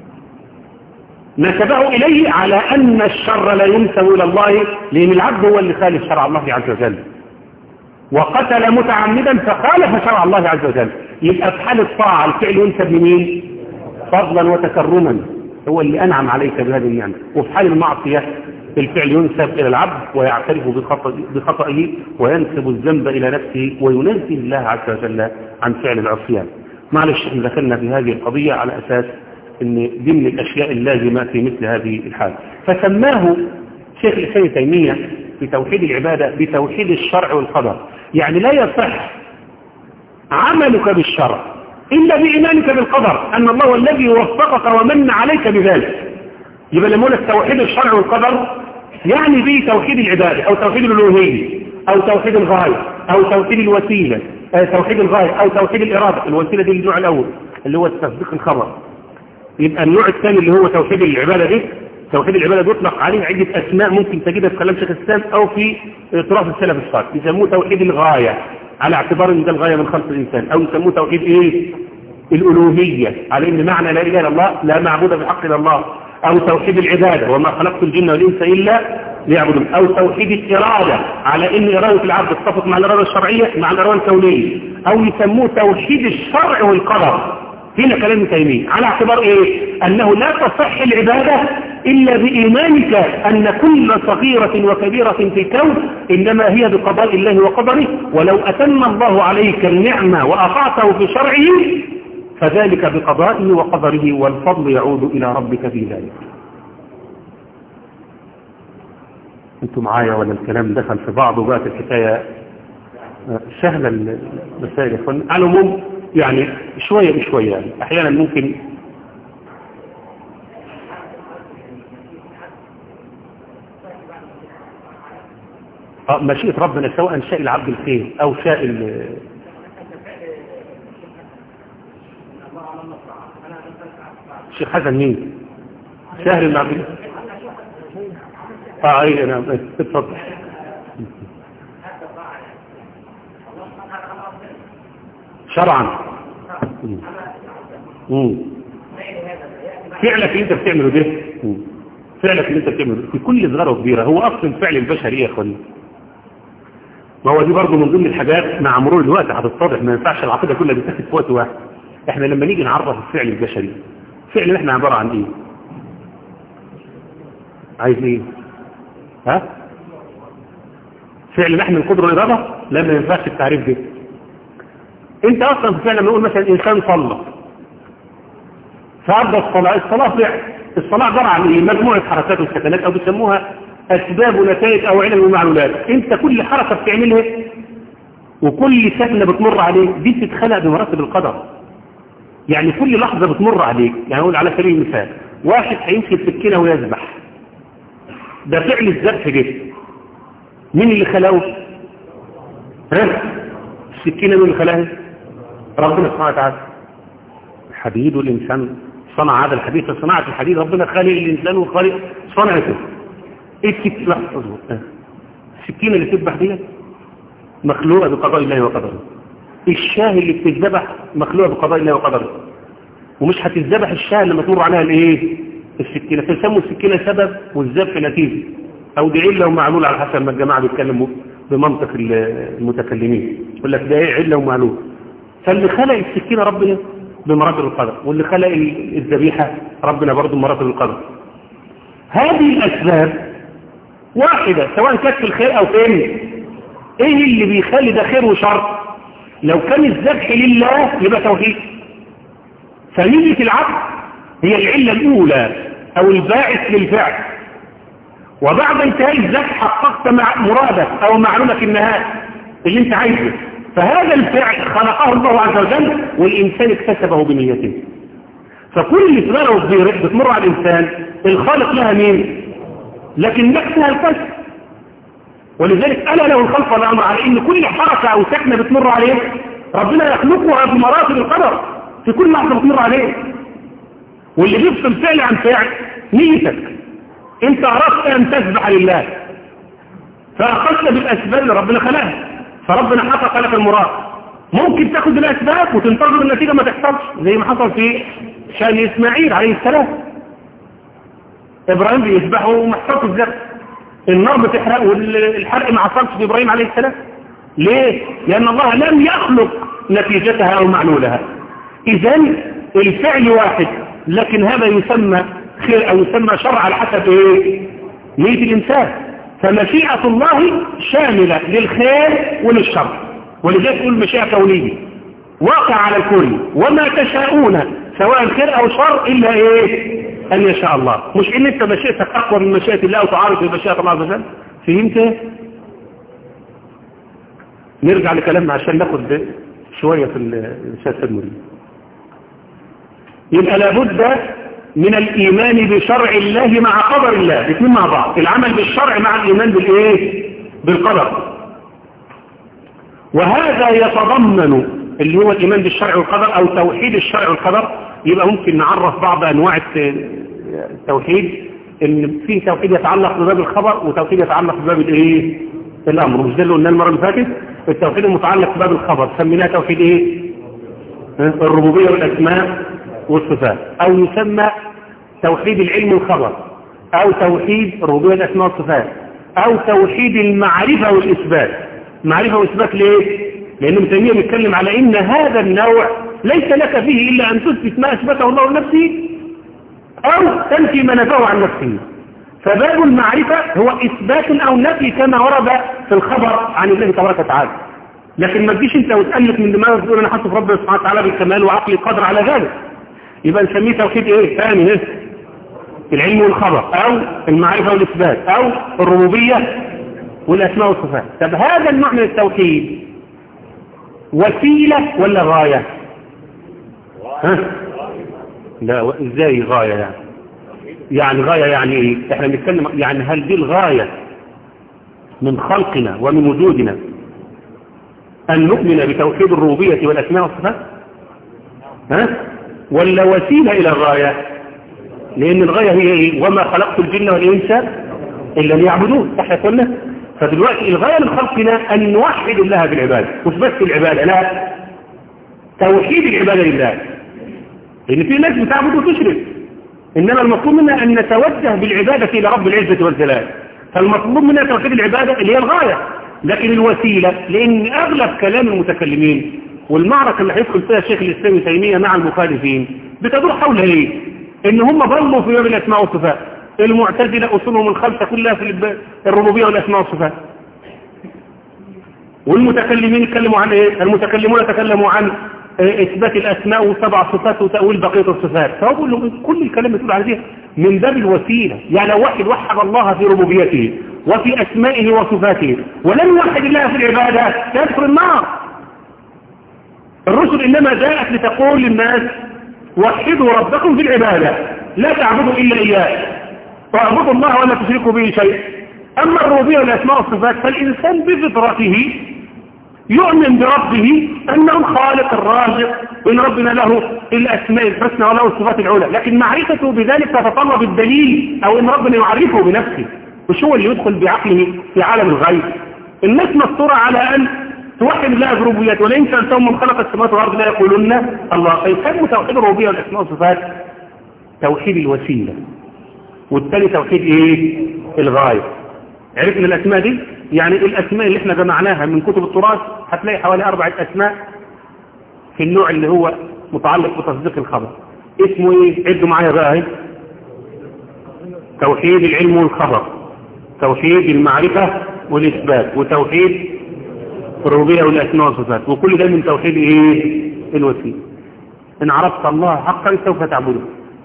نسبه إليه على أن الشر لا ينسب إلى الله لأن العبد هو اللي خالف شرع الله عز وجل وقتل متعمدا فخالف شرع الله عز وجل يبقى في حال الطاعة الفعل ينسب لمين؟ فضلا وتكرما هو اللي أنعم عليك بهذه النعمة وفي حال المعصية الفعل ينسب إلى العبد ويعترف بخطئه وينسب الذنب إلى نفسه وينزل الله عز وجل عن فعل العصيان معلش احنا ذكرنا في هذه القضية على أساس ان دي من الأشياء اللازمة في مثل هذه الحال فسماه شيخ الإسلام تيمية في توحيد العبادة بتوحيد الشرع والقدر يعني لا يصح عملك بالشرع إلا بإيمانك بالقدر أن الله هو الذي وفقك ومن عليك بذلك يبقى لما لك توحيد الشرع والقدر يعني به توحيد العبادة أو توحيد الألوهية أو توحيد الغاية أو توحيد الوسيلة أو توحيد الغاية أو توحيد الإرادة الوسيلة دي النوع الأول اللي هو تصديق الخبر يبقى النوع الثاني اللي هو توحيد العبادة دي توحيد العبادة يطلق عليه عدة أسماء ممكن تجدها في كلام شيخ الإسلام أو في تراث السلف الصالح يسموه توحيد الغاية على اعتبار ان ده الغاية من خلق الإنسان أو يسموه توحيد إيه الألوهية على إن معنى لا إله إلا الله لا معبود بحق إلا الله أو توحيد العبادة وما خلقت الجن والإنس إلا ليعبدون أو توحيد الإرادة على إن إرادة العبد تتفق مع الإرادة الشرعية مع الإرادة الكونية أو يسموه توحيد الشرع والقدر هنا كلام تيمية على اعتبار إيه أنه لا تصح العبادة إلا بإيمانك أن كل صغيرة وكبيرة في الكون إنما هي بقضاء الله وقدره ولو أتم الله عليك النعمة وأطعته في شرعه فذلك بقضائه وقدره والفضل يعود إلى ربك في ذلك انتم معايا ولا الكلام دخل في بعض وبقت الحكاية سهلة المسائل يا اخوان على العموم يعني شوية بشوية يعني احيانا ممكن مشيئة ربنا سواء شاء العبد الخير او شاء الشيخ حسن مين سهل المعبد اه اي نعم اتفضل شرعا امم فعلك اللي انت بتعمله ده فعلك اللي انت بتعمله في كل صغيره وكبيره هو اصل الفعل البشري يا اخواني ما هو دي برضه من ضمن الحاجات مع مرور الوقت هتتضح ما ينفعش العقيده كلها تتاخد في وقت واحد احنا لما نيجي نعرف الفعل البشري فعل احنا عباره عن ايه عايز ايه ها فعل نحن القدره والاراده لا ما ينفعش التعريف ده انت اصلا في فعل لما نقول مثلا انسان صلى فأبدأ الصلاة الصلاة فعل الصلاة عبارة عن ايه مجموعة حركات وسكنات او بيسموها اسباب ونتائج او علم ومعلولات انت كل حركة بتعملها وكل سكنة بتمر عليك دي بتتخلق بمراتب القدر يعني كل لحظة بتمر عليك يعني اقول على سبيل المثال واحد هيمسك سكينة ويذبح ده فعل الذبح جه مين اللي خلقه ها السكينة مين اللي خلقها ربنا سبحانه وتعالى الحديد والإنسان صنع هذا الحديد فصناعة الحديد ربنا خالق الإنسان وخالق صنعته ايه السكينة لا اصبر السكينة اللي تذبح دي مخلوقة بقضاء الله وقدره الشاه اللي بتذبح مخلوقة بقضاء الله وقدره ومش هتذبح الشاه لما تمر عليها الايه السكينة فيسموا السكينة سبب والذبح نتيجة او دي علة ومعلول على حسب ما الجماعة بيتكلموا بمنطق المتكلمين يقول لك ده ايه علة ومعلول فاللي خلق السكينة ربنا بمراتب القدر واللي خلق الذبيحة ربنا برضه بمراتب القدر هذه الأسباب واحدة سواء كانت في الخير أو فين ايه اللي بيخلي ده خير وشر لو كان الذبح لله يبقى توحيد فنية العبد هي العلة الأولى أو الباعث للفعل وبعد انتهاء الذبح حققت مع مرادك أو معلومك النهاية اللي انت عايزه فهذا الفعل خلقه الله عز وجل والإنسان اكتسبه بنيته فكل صغيرة وصغيرة بتمر على الإنسان الخالق لها مين لكن نفسها الكسب ولذلك ألا له الخلق والأمر على إن كل حركة أو سكنة بتمر عليه ربنا يخلقها بمراتب القدر في كل لحظة بتمر عليه واللي بيفصل فعل عن فعل نيتك انت أردت أن تسبح لله فأخذت بالأسباب اللي ربنا خلقها فربنا حقق لك المراد ممكن تاخد الأسباب وتنتظر النتيجة ما تحصلش زي ما حصل في شأن إسماعيل عليه السلام إبراهيم بيسبحه ومحصلش الزرع النار بتحرق والحرق ما حصلش في إبراهيم عليه السلام ليه؟ لأن الله لم يخلق نتيجتها أو معلولها إذا الفعل واحد لكن هذا يسمى خير أو يسمى شر على حسب إيه؟ نية الإنسان فمشيئة الله شاملة للخير وللشر ولذلك تقول مشيئة كونية واقع على الكل وما تشاءون سواء خير أو شر إلا إيه أن يشاء الله مش إن أنت مشيئتك أقوى من مشيئة الله وتعارض بمشيئة الله عز وجل فهمت نرجع لكلامنا عشان ناخد شوية في السياسة المريد يبقى لابد من الإيمان بشرع الله مع قدر الله الاثنين مع بعض العمل بالشرع مع الإيمان بالإيه بالقدر وهذا يتضمن اللي هو الإيمان بالشرع والقدر أو توحيد الشرع والقدر يبقى ممكن نعرف بعض أنواع التوحيد ان في توحيد يتعلق بباب الخبر وتوحيد يتعلق بباب الايه الامر مش ده اللي قلناه المره اللي فاتت التوحيد المتعلق بباب الخبر سميناه توحيد ايه الربوبيه والاسماء والصفات او يسمى توحيد العلم والخبر او توحيد الربوبيه والاسماء والصفات او توحيد المعرفه والاثبات معرفه واثبات ليه لان ابن تيميه بيتكلم على ان هذا النوع ليس لك فيه الا ان تثبت ما اثبته الله لنفسه أو تنفي ما نفاه عن نفسه فباب المعرفة هو إثبات أو نفي كما ورد في الخبر عن الله تبارك وتعالى لكن ما تجيش انت وتألف من دماغك تقول انا حاسس ربنا سبحانه وتعالى بالكمال وعقلي قادر على ذلك يبقى نسميه توحيد ايه ثاني ايه العلم والخبر او المعرفة والاثبات او الربوبية والاسماء والصفات طب هذا النوع من التوحيد وسيلة ولا غاية ها لا ازاي غاية يعني يعني غاية يعني ايه احنا بنتكلم يعني هل دي الغاية من خلقنا ومن وجودنا ان نؤمن بتوحيد الربوبية والاسماء والصفات ها ولا وسيلة الى الغاية لان الغاية هي ايه وما خلقت الجن والانس الا ليعبدون صح يا قلنا فدلوقتي الغاية من خلقنا ان نوحد الله بالعبادة مش بس العبادة لا توحيد العبادة لله لأن في ناس بتعبد وتشرك إنما المطلوب منا أن نتوجه بالعبادة إلى رب العزة والجلال فالمطلوب منا توحيد العبادة اللي هي الغاية لكن الوسيلة لأن أغلب كلام المتكلمين والمعركة اللي هيدخل فيها الشيخ الإسلامي تيمية مع المخالفين بتدور حول إيه؟ إن هم ضلوا في باب الأسماء والصفات المعتزلة أصولهم الخمسة كلها في الربوبية والأسماء والصفات والمتكلمين يتكلموا عن إيه؟ المتكلمون تكلموا عن إثبات الأسماء وسبع صفات وتأويل بقية الصفات فهو بيقول له كل الكلام اللي بتقول عليه من باب الوسيلة يعني لو واحد وحد الله في ربوبيته وفي أسمائه وصفاته ولم يوحد الله في العبادة يدخل النار الرسل إنما جاءت لتقول للناس وحدوا ربكم في العبادة لا تعبدوا إلا إياه واعبدوا الله ولا تشركوا به شيء أما الربوبية والأسماء والصفات فالإنسان بفطرته يؤمن بربه أنه الخالق الرازق وإن ربنا له الأسماء الحسنى وله الصفات العلى لكن معرفته بذلك تتطلب الدليل أو إن ربنا يعرفه بنفسه مش هو اللي يدخل بعقله في عالم الغيب الناس مفطورة على أن توحد الله بربوبيته ولئن سألتهم من خلق السماوات والأرض لا يقولون الله فيسموا توحيد الربوبية والأسماء والصفات توحيد الوسيلة والثاني توحيد إيه الغاية عرفنا الأسماء دي يعني الأسماء اللي احنا جمعناها من كتب التراث هتلاقي حوالي أربعة أسماء في النوع اللي هو متعلق بتصديق الخبر اسمه ايه عدوا معايا بقى اهي توحيد العلم والخبر توحيد المعرفة والإثبات وتوحيد الربوبية والأسماء والصفات وكل ده من توحيد ايه الوسيلة إن عرفت الله حقا سوف تعبده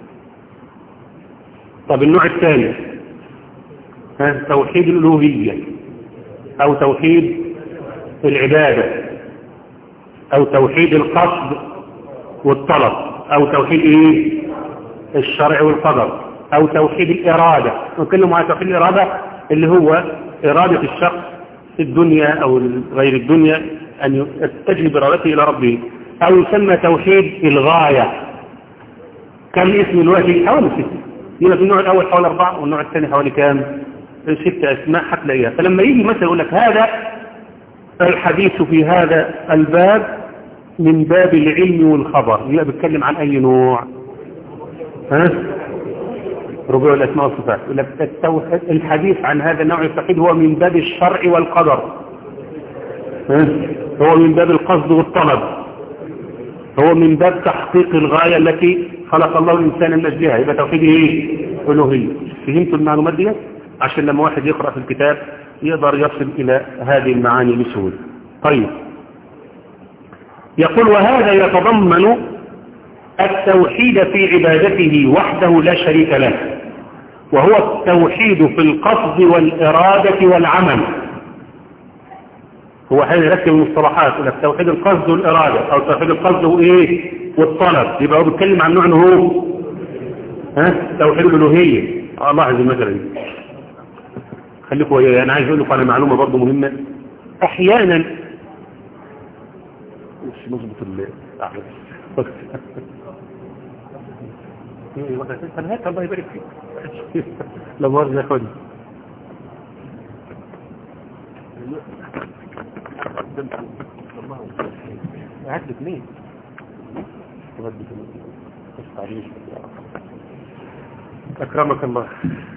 طب النوع الثاني ها توحيد الألوهية أو توحيد العبادة أو توحيد القصد والطلب أو توحيد إيه الشرع والقدر أو توحيد الإرادة نتكلم عن توحيد الإرادة اللي هو إرادة الشخص في الدنيا أو غير الدنيا أن يتجه بإرادته إلى ربه أو يسمى توحيد الغاية كم اسم دلوقتي حوالي ستة يبقى في النوع الأول حوالي أربعة والنوع الثاني حوالي كام ست أسماء هتلاقيها فلما يجي مثلا يقول لك هذا الحديث في هذا الباب من باب العلم والخبر يبقى بيتكلم عن أي نوع ها ربوع الأسماء والصفات يقول لك الحديث عن هذا النوع التوحيد هو من باب الشرع والقدر ها هو من باب القصد والطلب هو من باب تحقيق الغاية التي خلق الله الإنسان من أجلها يبقى توحيد إيه؟ ألوهية فهمتوا المعلومات دي عشان لما واحد يقرأ في الكتاب يقدر يصل إلى هذه المعاني بسهولة طيب يقول وهذا يتضمن التوحيد في عبادته وحده لا شريك له وهو التوحيد في القصد والإرادة والعمل هو هذا يركب المصطلحات إلى توحيد القصد والإرادة أو توحيد القصد وإيه والطلب يبقى هو بيتكلم عن نوع هو ها توحيد الألوهية آه الله عز وجل خليكم وياي أنا عايز أقول لكم على معلومة برضه مهمة أحيانا مش مظبط ال هات الله يبارك فيك لا مؤاخذة يا اخواني قعد لك مين أكرمك الله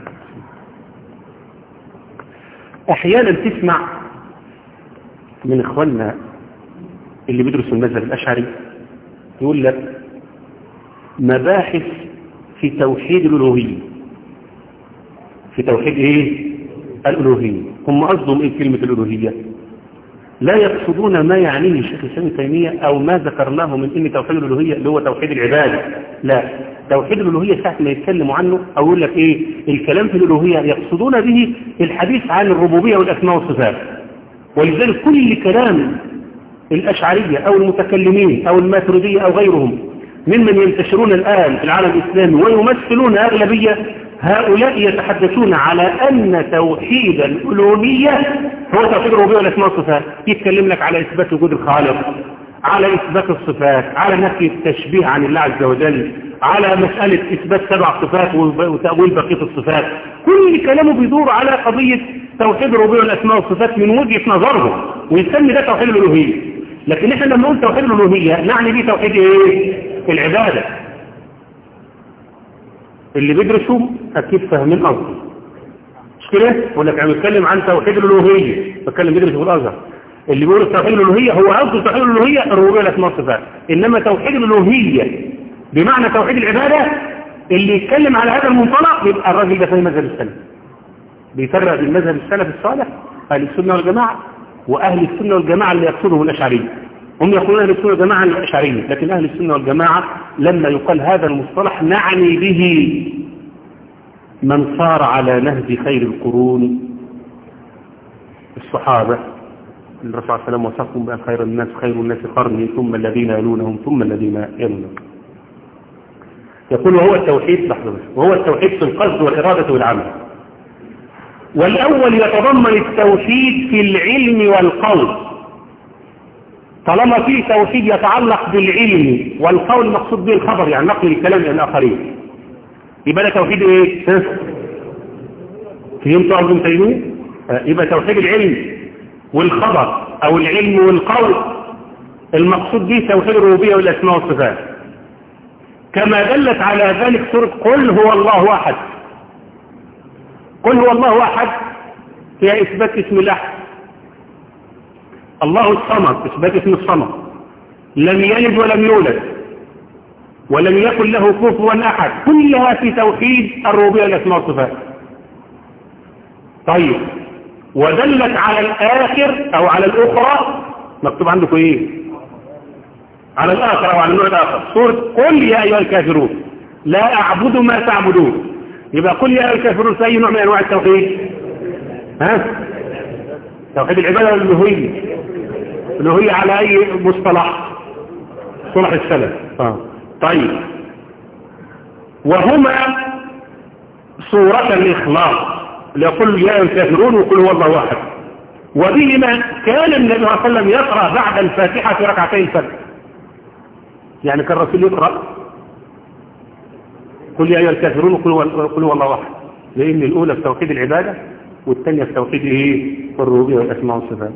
أحيانا تسمع من إخواننا اللي بيدرسوا المذهب الأشعري يقول لك مباحث في توحيد الألوهية في توحيد إيه؟ الألوهية هم قصدهم إيه كلمة الألوهية لا يقصدون ما يعنيه الشيخ الإسلام تيمية أو ما ذكرناه من إن توحيد الألوهية اللي هو توحيد العبادة لا توحيد الألوهية ساعة ما يتكلموا عنه أو يقول لك إيه الكلام في الألوهية يقصدون به الحديث عن الربوبية والأسماء والصفات ولذلك كل كلام الأشعرية أو المتكلمين أو الماتريدية أو غيرهم ممن ينتشرون الآن في العالم الإسلامي ويمثلون أغلبية هؤلاء يتحدثون على أن توحيد الألوهية هو توحيد الربوبية والأسماء والصفات يتكلم لك على إثبات وجود الخالق على إثبات الصفات على نفي التشبيه عن الله عز وجل على مسألة إثبات سبع صفات وتأويل بقية الصفات كل كلامه بيدور على قضية توحيد الربوبية والأسماء والصفات من وجهة نظرهم ويسمي ده توحيد الألوهية لكن احنا لما نقول توحيد الألوهية نعني به توحيد ايه العبادة اللي بيدرسوا اكيد فاهمين قصدي مش كده ولا كان بيتكلم عن توحيد الألوهية بتكلم بيدرس في الأزهر اللي بيقول توحيد الألوهية هو قصده توحيد الألوهية الربوبية والأسماء والصفات إنما توحيد الألوهية بمعنى توحيد العبادة اللي يتكلم على هذا المنطلق يبقى الراجل ده في المذهب السلف بيفرق بين مذهب السلف الصالح أهل السنة والجماعة وأهل السنة والجماعة اللي يقصدهم الأشعرية هم يقولون أهل السنة والجماعة الأشعرية لكن أهل السنة والجماعة لما يقال هذا المصطلح نعني به من صار على نهج خير القرون الصحابة الرسول صلى الله عليه وسلم وصفهم بأن خير الناس خير الناس قرني ثم الذين يلونهم ثم الذين يلونهم يقول وهو التوحيد لحظة وهو التوحيد في القصد والإرادة والعمل والأول يتضمن التوحيد في العلم والقول طالما فيه توحيد يتعلق بالعلم والقول مقصود به الخبر يعني نقل الكلام إلى الآخرين يبقى ده توحيد ايه فهمت أرض تيمية يبقى توحيد العلم والخبر أو العلم والقول المقصود به توحيد الربوبية والأسماء والصفات كما دلت على ذلك سورة قل هو الله أحد قل هو الله أحد فيها إثبات اسم الله الله الصمد إثبات اسم الصمد لم يلد ولم يولد ولم يكن له كفوا أحد كلها في توحيد الربوبية والأسماء والصفات طيب ودلت على الآخر أو على الأخرى مكتوب عندكم إيه على الآخر أو على النوع الآخر سورة قل يا أيها الكافرون لا أعبد ما تعبدون يبقى قل يا أيها الكافرون في أي نوع من أنواع التوحيد ها توحيد العبادة والألوهية الألوهية على أي مصطلح صلح السلف آه. طيب وهما صورة الإخلاص ليقول يا الكافرون وقل هو الله واحد وبهما كان النبي صلى الله عليه وسلم يقرأ بعد الفاتحة في ركعتين الفجر يعني كان الرسول يقرأ قل يا أيها الكافرون وقل هو الله واحد لأن الأولى في توحيد العبادة والثانية في توحيد إيه الربوبية والأسماء والصفات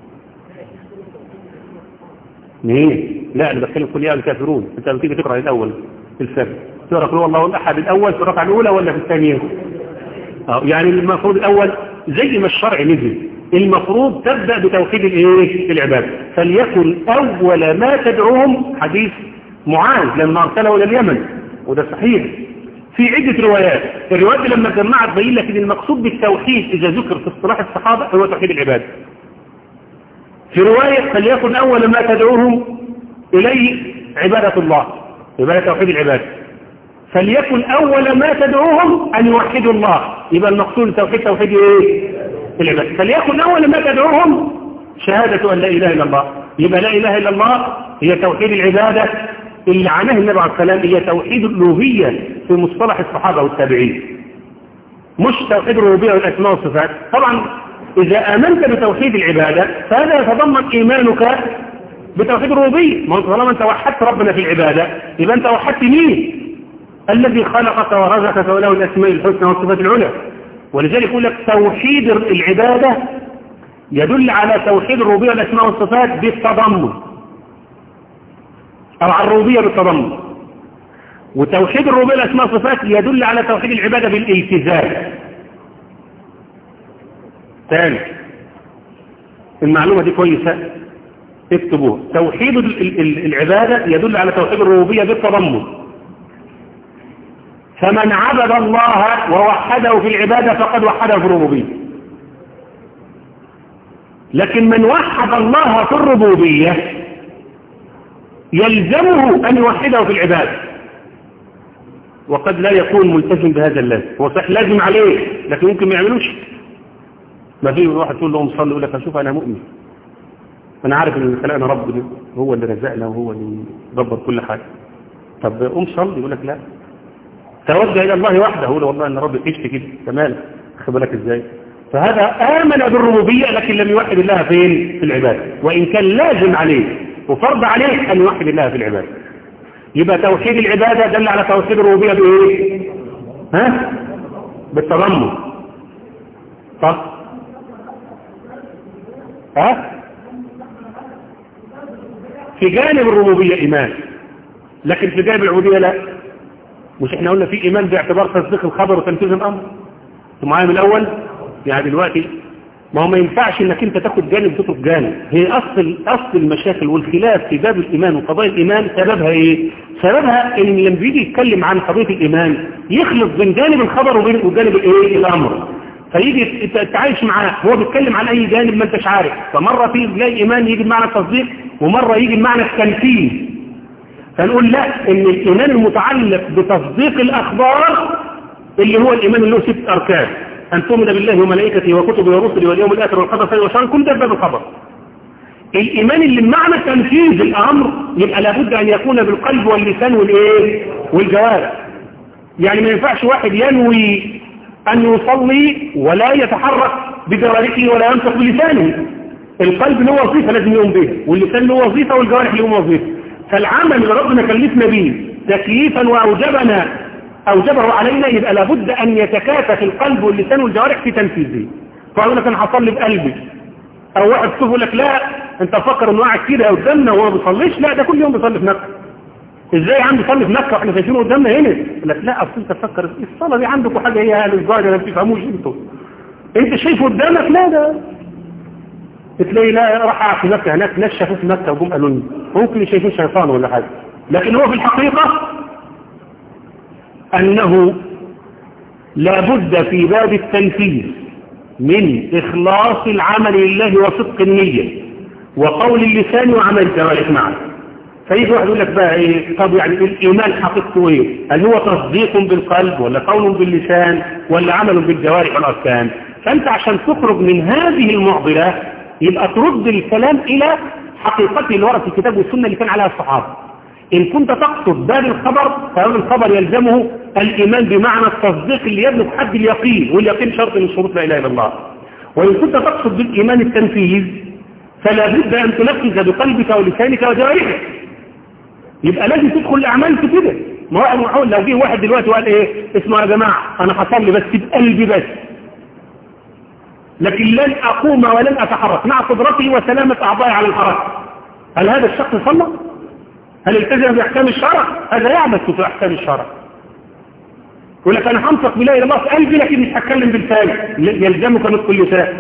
مين لا أنا بتكلم قل يا أيها الكافرون أنت لما تيجي تقرأ الأول في الفجر تقرأ قل هو الله الأحد الأول في الركعة الأولى ولا في الثانية يعني المفروض الأول زي ما الشرع نزل المفروض تبدأ بتوحيد الايه العبادة فليكن أول ما تدعوهم حديث معاذ لما أرسله إلى اليمن وده صحيح في عدة روايات الروايات دي لما جمعت بين لك ان المقصود بالتوحيد اذا ذكر في اصطلاح الصحابة هو توحيد العبادة في رواية فليكن اول ما تدعوهم اليه عبادة الله عبادة توحيد العبادة فليكن اول ما تدعوهم ان يوحدوا الله يبقى المقصود التوحيد توحيد ايه العبادة فليكن اول ما تدعوهم شهادة ان لا اله الا الله يبقى لا اله الا الله هي توحيد العبادة اللي عناه النبي عليه السلام هي توحيد الألوهية في مصطلح الصحابة والتابعين مش توحيد الربوبية والأسماء والصفات طبعا إذا آمنت بتوحيد العبادة فهذا يتضمن إيمانك بتوحيد الربوبية ما طالما أنت وحدت ربنا في العبادة يبقى أنت وحدت مين الذي خلقك ورزقك وله الأسماء الحسنى والصفات العلى ولذلك يقول لك توحيد العبادة يدل على توحيد الربوبية والأسماء والصفات بالتضمن أو على الربوبية بالتضمن وتوحيد الربوبية الأسماء والصفات يدل على توحيد العبادة بالالتزام ثاني المعلومة دي كويسة اكتبوها توحيد العبادة يدل على توحيد الربوبية بالتضمن فمن عبد الله ووحده في العبادة فقد وحده في الربوبية لكن من وحد الله في الربوبية يلزمه أن يوحده في العبادة وقد لا يكون ملتزم بهذا اللازم هو صح لازم عليه لكن ممكن ما يعملوش ما في واحد تقول له صلي يقول لك اشوف انا مؤمن انا عارف ان اللي خلقنا ربنا هو اللي رزقنا وهو اللي دبر كل حاجه طب قوم صلي يقول لك لا توجه الى الله وحده هو والله ان ربي عشت كده تمام خد بالك ازاي فهذا امن بالربوبيه لكن لم يوحد الله فين في العباده وان كان لازم عليه وفرض عليه أن يوحد الله في العبادة يبقى توحيد العبادة دل على توحيد الربوبية بإيه ها بالتضمن صح ها في جانب الربوبية إيمان لكن في جانب العبودية لا مش احنا قلنا في إيمان باعتبار تصديق الخبر وتنفيذ الأمر معايا من الأول يعني دلوقتي ما هو ما ينفعش انك انت تاخد جانب وتترك جانب هي اصل اصل المشاكل والخلاف في باب الايمان وقضايا الايمان سببها ايه سببها ان لما بيجي يتكلم عن قضيه الايمان يخلط بين جانب الخبر وبين وجانب الايه الامر فيجي تتعايش معاه هو بيتكلم عن اي جانب ما انتش عارف فمره في تلاقي ايمان يجي بمعنى التصديق ومره يجي بمعنى التنفيذ فنقول لا ان الايمان المتعلق بتصديق الاخبار اللي هو الايمان اللي له ست اركان أن تؤمن بالله وملائكته وكتبه ورسله واليوم الآخر والقدر خير وشر كل ده باب الخبر الإيمان اللي بمعنى تنفيذ الأمر يبقى لابد أن يكون بالقلب واللسان والإيه والجوارح يعني ما ينفعش واحد ينوي أن يصلي ولا يتحرك بجوارحه ولا ينطق بلسانه القلب له وظيفة لازم يقوم بها واللسان له وظيفة والجوارح له وظيفة فالعمل اللي ربنا كلفنا به تكليفا وأوجبنا أوجبه علينا يبقى لابد أن يتكاتف القلب واللسان والجوارح في تنفيذه فأقول لك أنا هصلي بقلبي أو واحد يقول لك لا أنت فكر إنه قاعد كده قدامنا وهو ما بيصليش لا ده كل يوم بيصلي في مكة إزاي يا عم بيصلي في مكة وإحنا شايفينه قدامنا هنا يقول لك لا أصل أنت تفكر الصلاة دي عندكم حاجة هي أهل الظاهر ما بتفهموش أنتوا أنت شايفه قدامك لا ده تلاقي لا راح في مكة هناك ناس شافوه في مكة وجم قالوا لي ممكن يشايفوه شيطان ولا حاجة لكن هو في الحقيقة أنه لابد في باب التنفيذ من إخلاص العمل لله وصدق النية وقول اللسان وعمل الجوارح معا فيجي واحد يقول لك بقى ايه طب يعني الايمان حقيقته ايه هل هو تصديق بالقلب ولا قول باللسان ولا عمل بالجوارح والاركان فانت عشان تخرج من هذه المعضله يبقى ترد الكلام الى حقيقته اللي ورد في الكتاب والسنه اللي كان عليها الصحابه إن كنت تقصد باب الخبر فباب الخبر يلزمه الإيمان بمعنى التصديق اللي يبلغ حد اليقين واليقين شرط من شروط لا إله إلا الله وإن كنت تقصد بالإيمان التنفيذ فلا بد أن تنفذ بقلبك ولسانك وجوارحك يبقى لازم تدخل الأعمال في كده ما هو لو جه واحد دلوقتي وقال إيه اسمعوا يا جماعة أنا هصلي بس بقلبي بس لكن لن أقوم ولن أتحرك مع قدرتي وسلامة أعضائي على الحركة هل هذا الشخص صلى؟ هل التزم بأحكام الشرع هذا يعبث في أحكام الشرع يقول لك أنا هنطق بلا إله الله في قلبي لكن مش هتكلم بالفعل يلزمك نطق اللسان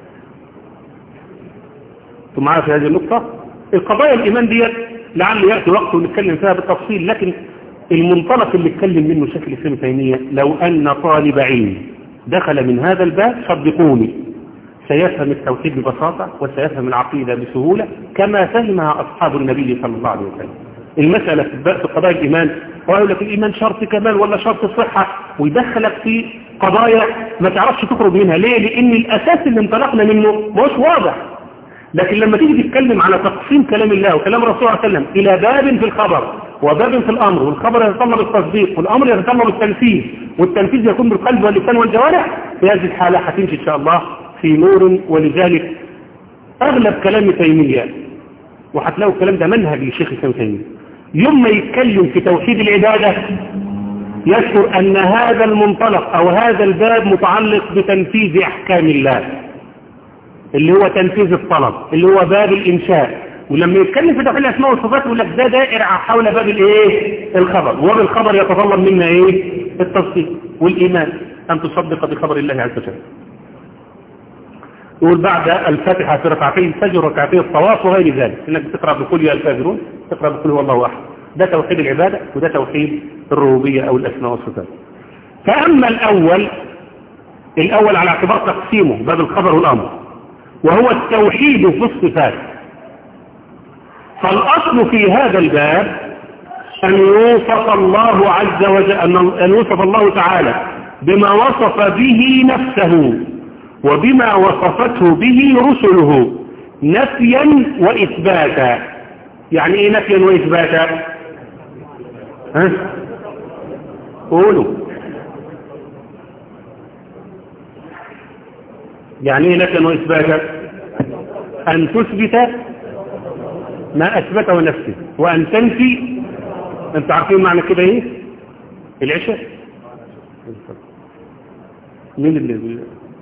ثم معايا في هذه النقطة القضايا الإيمان ديت لعل يأتي وقت ونتكلم فيها بالتفصيل لكن المنطلق اللي اتكلم منه شكل الإسلام تيمية لو أن طالب علم دخل من هذا الباب صدقوني سيفهم التوحيد ببساطة وسيفهم العقيدة بسهولة كما فهمها أصحاب النبي صلى الله عليه وسلم المسألة في قضايا الإيمان ويقول لك الإيمان شرط كمال ولا شرط صحة ويدخلك في قضايا ما تعرفش تخرج منها ليه؟ لأن الأساس اللي انطلقنا منه مش واضح لكن لما تيجي تتكلم على تقسيم كلام الله وكلام الرسول صلى الله عليه وسلم إلى باب في الخبر وباب في الأمر والخبر يتطلب التصديق والأمر يتطلب التنفيذ والتنفيذ يكون بالقلب واللسان والجوارح في هذه الحالة هتمشي إن شاء الله في نور ولذلك أغلب كلام تيمية وهتلاقوا الكلام ده منهج للشيخ الإسلام تيمية يوم ما يتكلم في توحيد العبادة يذكر أن هذا المنطلق أو هذا الباب متعلق بتنفيذ أحكام الله اللي هو تنفيذ الطلب اللي هو باب الإنشاء ولما يتكلم في توحيد الأسماء والصفات يقول لك ده دائر حول باب الإيه الخبر وباب الخبر يتطلب منا إيه التصديق والإيمان أن تصدق بخبر الله عز وجل يقول بعد الفاتحة في ركعتين الفجر وركعتين الطواف وغير ذلك انك تقرأ بكل يا الكافرون تقرأ بكل هو الله احد ده توحيد العبادة وده توحيد الربوبية او الاسماء والصفات فاما الاول الاول على اعتبار تقسيمه باب الخبر والامر وهو التوحيد في الصفات فالاصل في هذا الباب ان يوصف الله عز وجل ان يوصف الله تعالى بما وصف به نفسه وبما وصفته به رسله نفيا وإثباتا يعني ايه نفيا وإثباتا ها قولوا يعني ايه نفيا وإثباتا أن تثبت ما أثبته نفسه وأن تنفي أنت عارفين معنى كده ايه العشاء مين اللي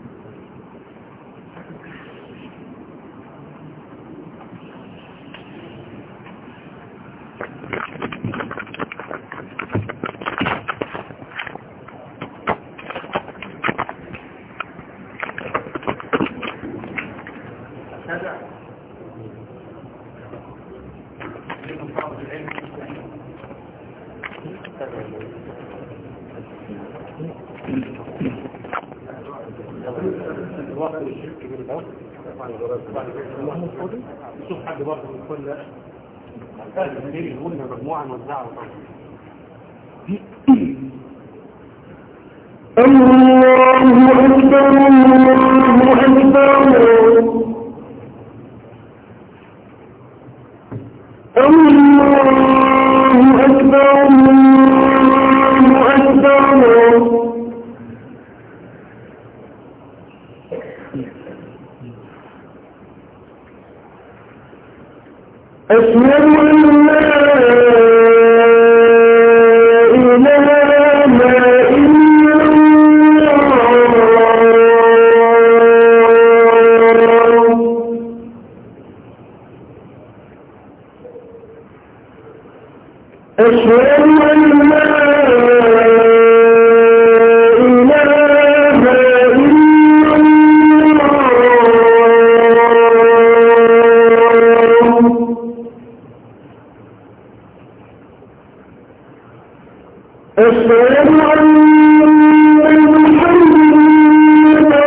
نشوف حد برضه من كل كتير يقول مجموعة موزعة الله أكبر الله أكبر الله أكبر الله أكبر أشهد أن لا إله إلا الله أشهد أن لا إله إلا الله أشهد أن محمدا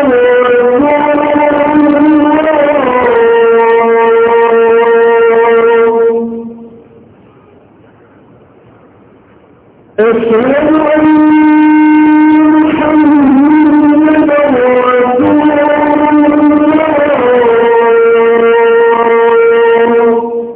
رسول الله أشهد أن محمدا رسول الله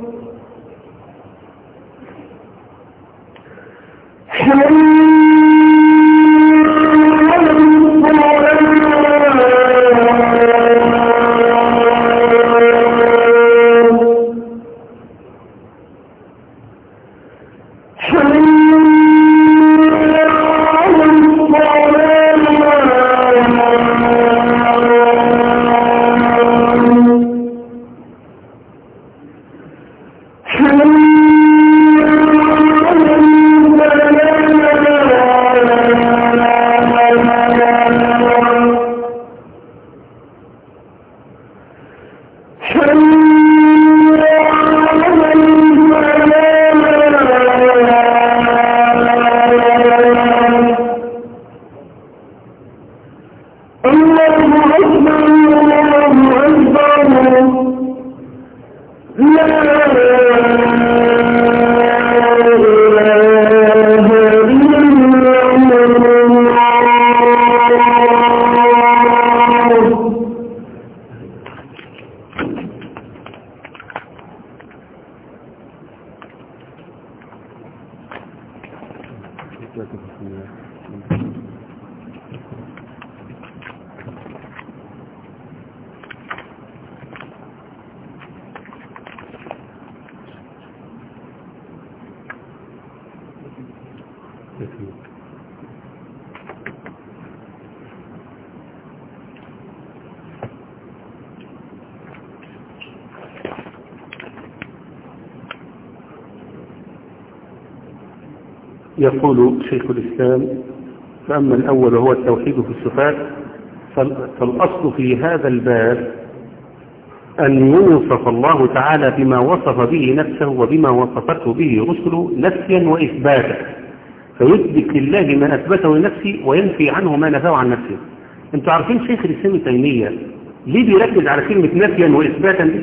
يقول شيخ الإسلام فأما الأول وهو التوحيد في الصفات فالأصل في هذا الباب أن يوصف الله تعالى بما وصف به نفسه وبما وصفته به رسله نفيا وإثباتا فيثبت لله ما أثبته لنفسه وينفي عنه ما نفاه عن نفسه انتوا عارفين شيخ الإسلام تيمية ليه بيركز على كلمة نفيا وإثباتا دي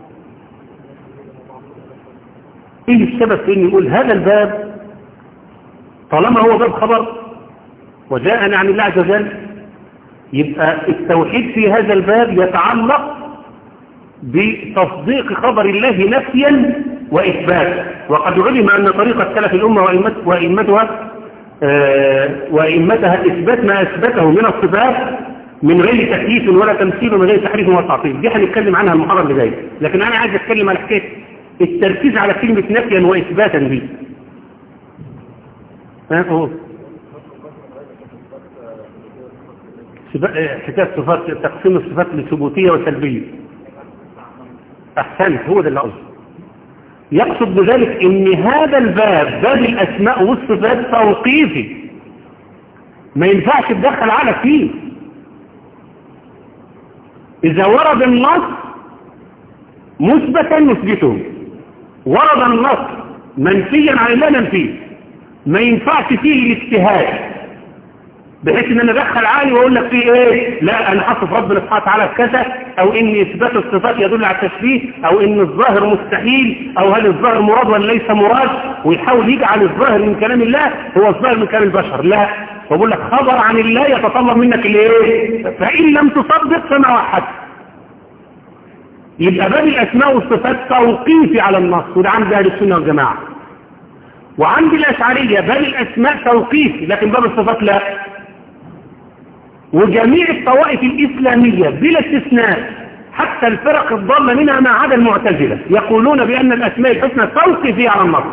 ايه السبب في ان يقول هذا الباب طالما هو باب خبر وجاءنا عن الله عز وجل يبقى التوحيد في هذا الباب يتعلق بتصديق خبر الله نفيا وإثباتا وقد علم أن طريقة سلف الأمة وإمتها وإمتها إثبات ما أثبته من الصفات من غير تكييف ولا تمثيل ومن غير تحريف ولا تعطيل دي هنتكلم عنها المحاضرة اللي جايه لكن أنا عايز أتكلم على حكاية التركيز على كلمة نفيا وإثباتا دي ها هو حكاية صفات تقسيم الصفات لثبوتية وسلبية أحسنت هو ده اللي قصده يقصد بذلك ان هذا الباب باب الأسماء والصفات توقيفي ما ينفعش تدخل على فيه إذا ورد النص مثبتا نثبته ورد النص منفيا عن الله ننفيه ما ينفعش فيه الاجتهاد بحيث ان انا ادخل عالي واقول لك فيه ايه لا انا حصف ربنا سبحانه وتعالى كذا او ان اثبات الصفات يدل على التشبيه او ان الظاهر مستحيل او هل الظاهر مراد ولا ليس مراد ويحاول يجعل الظاهر من كلام الله هو الظاهر من كلام البشر لا وبقول لك خبر عن الله يتطلب منك الايه فان لم تصدق فما وحدت يبقى باب الاسماء والصفات توقيفي على النص وده عند اهل السنه والجماعه وعند الاشعريه باب الاسماء توقيفي لكن باب الصفات لا وجميع الطوائف الإسلامية بلا استثناء حتى الفرق الضالة منها ما عدا المعتزلة يقولون بأن الأسماء الحسنى توقفي على النص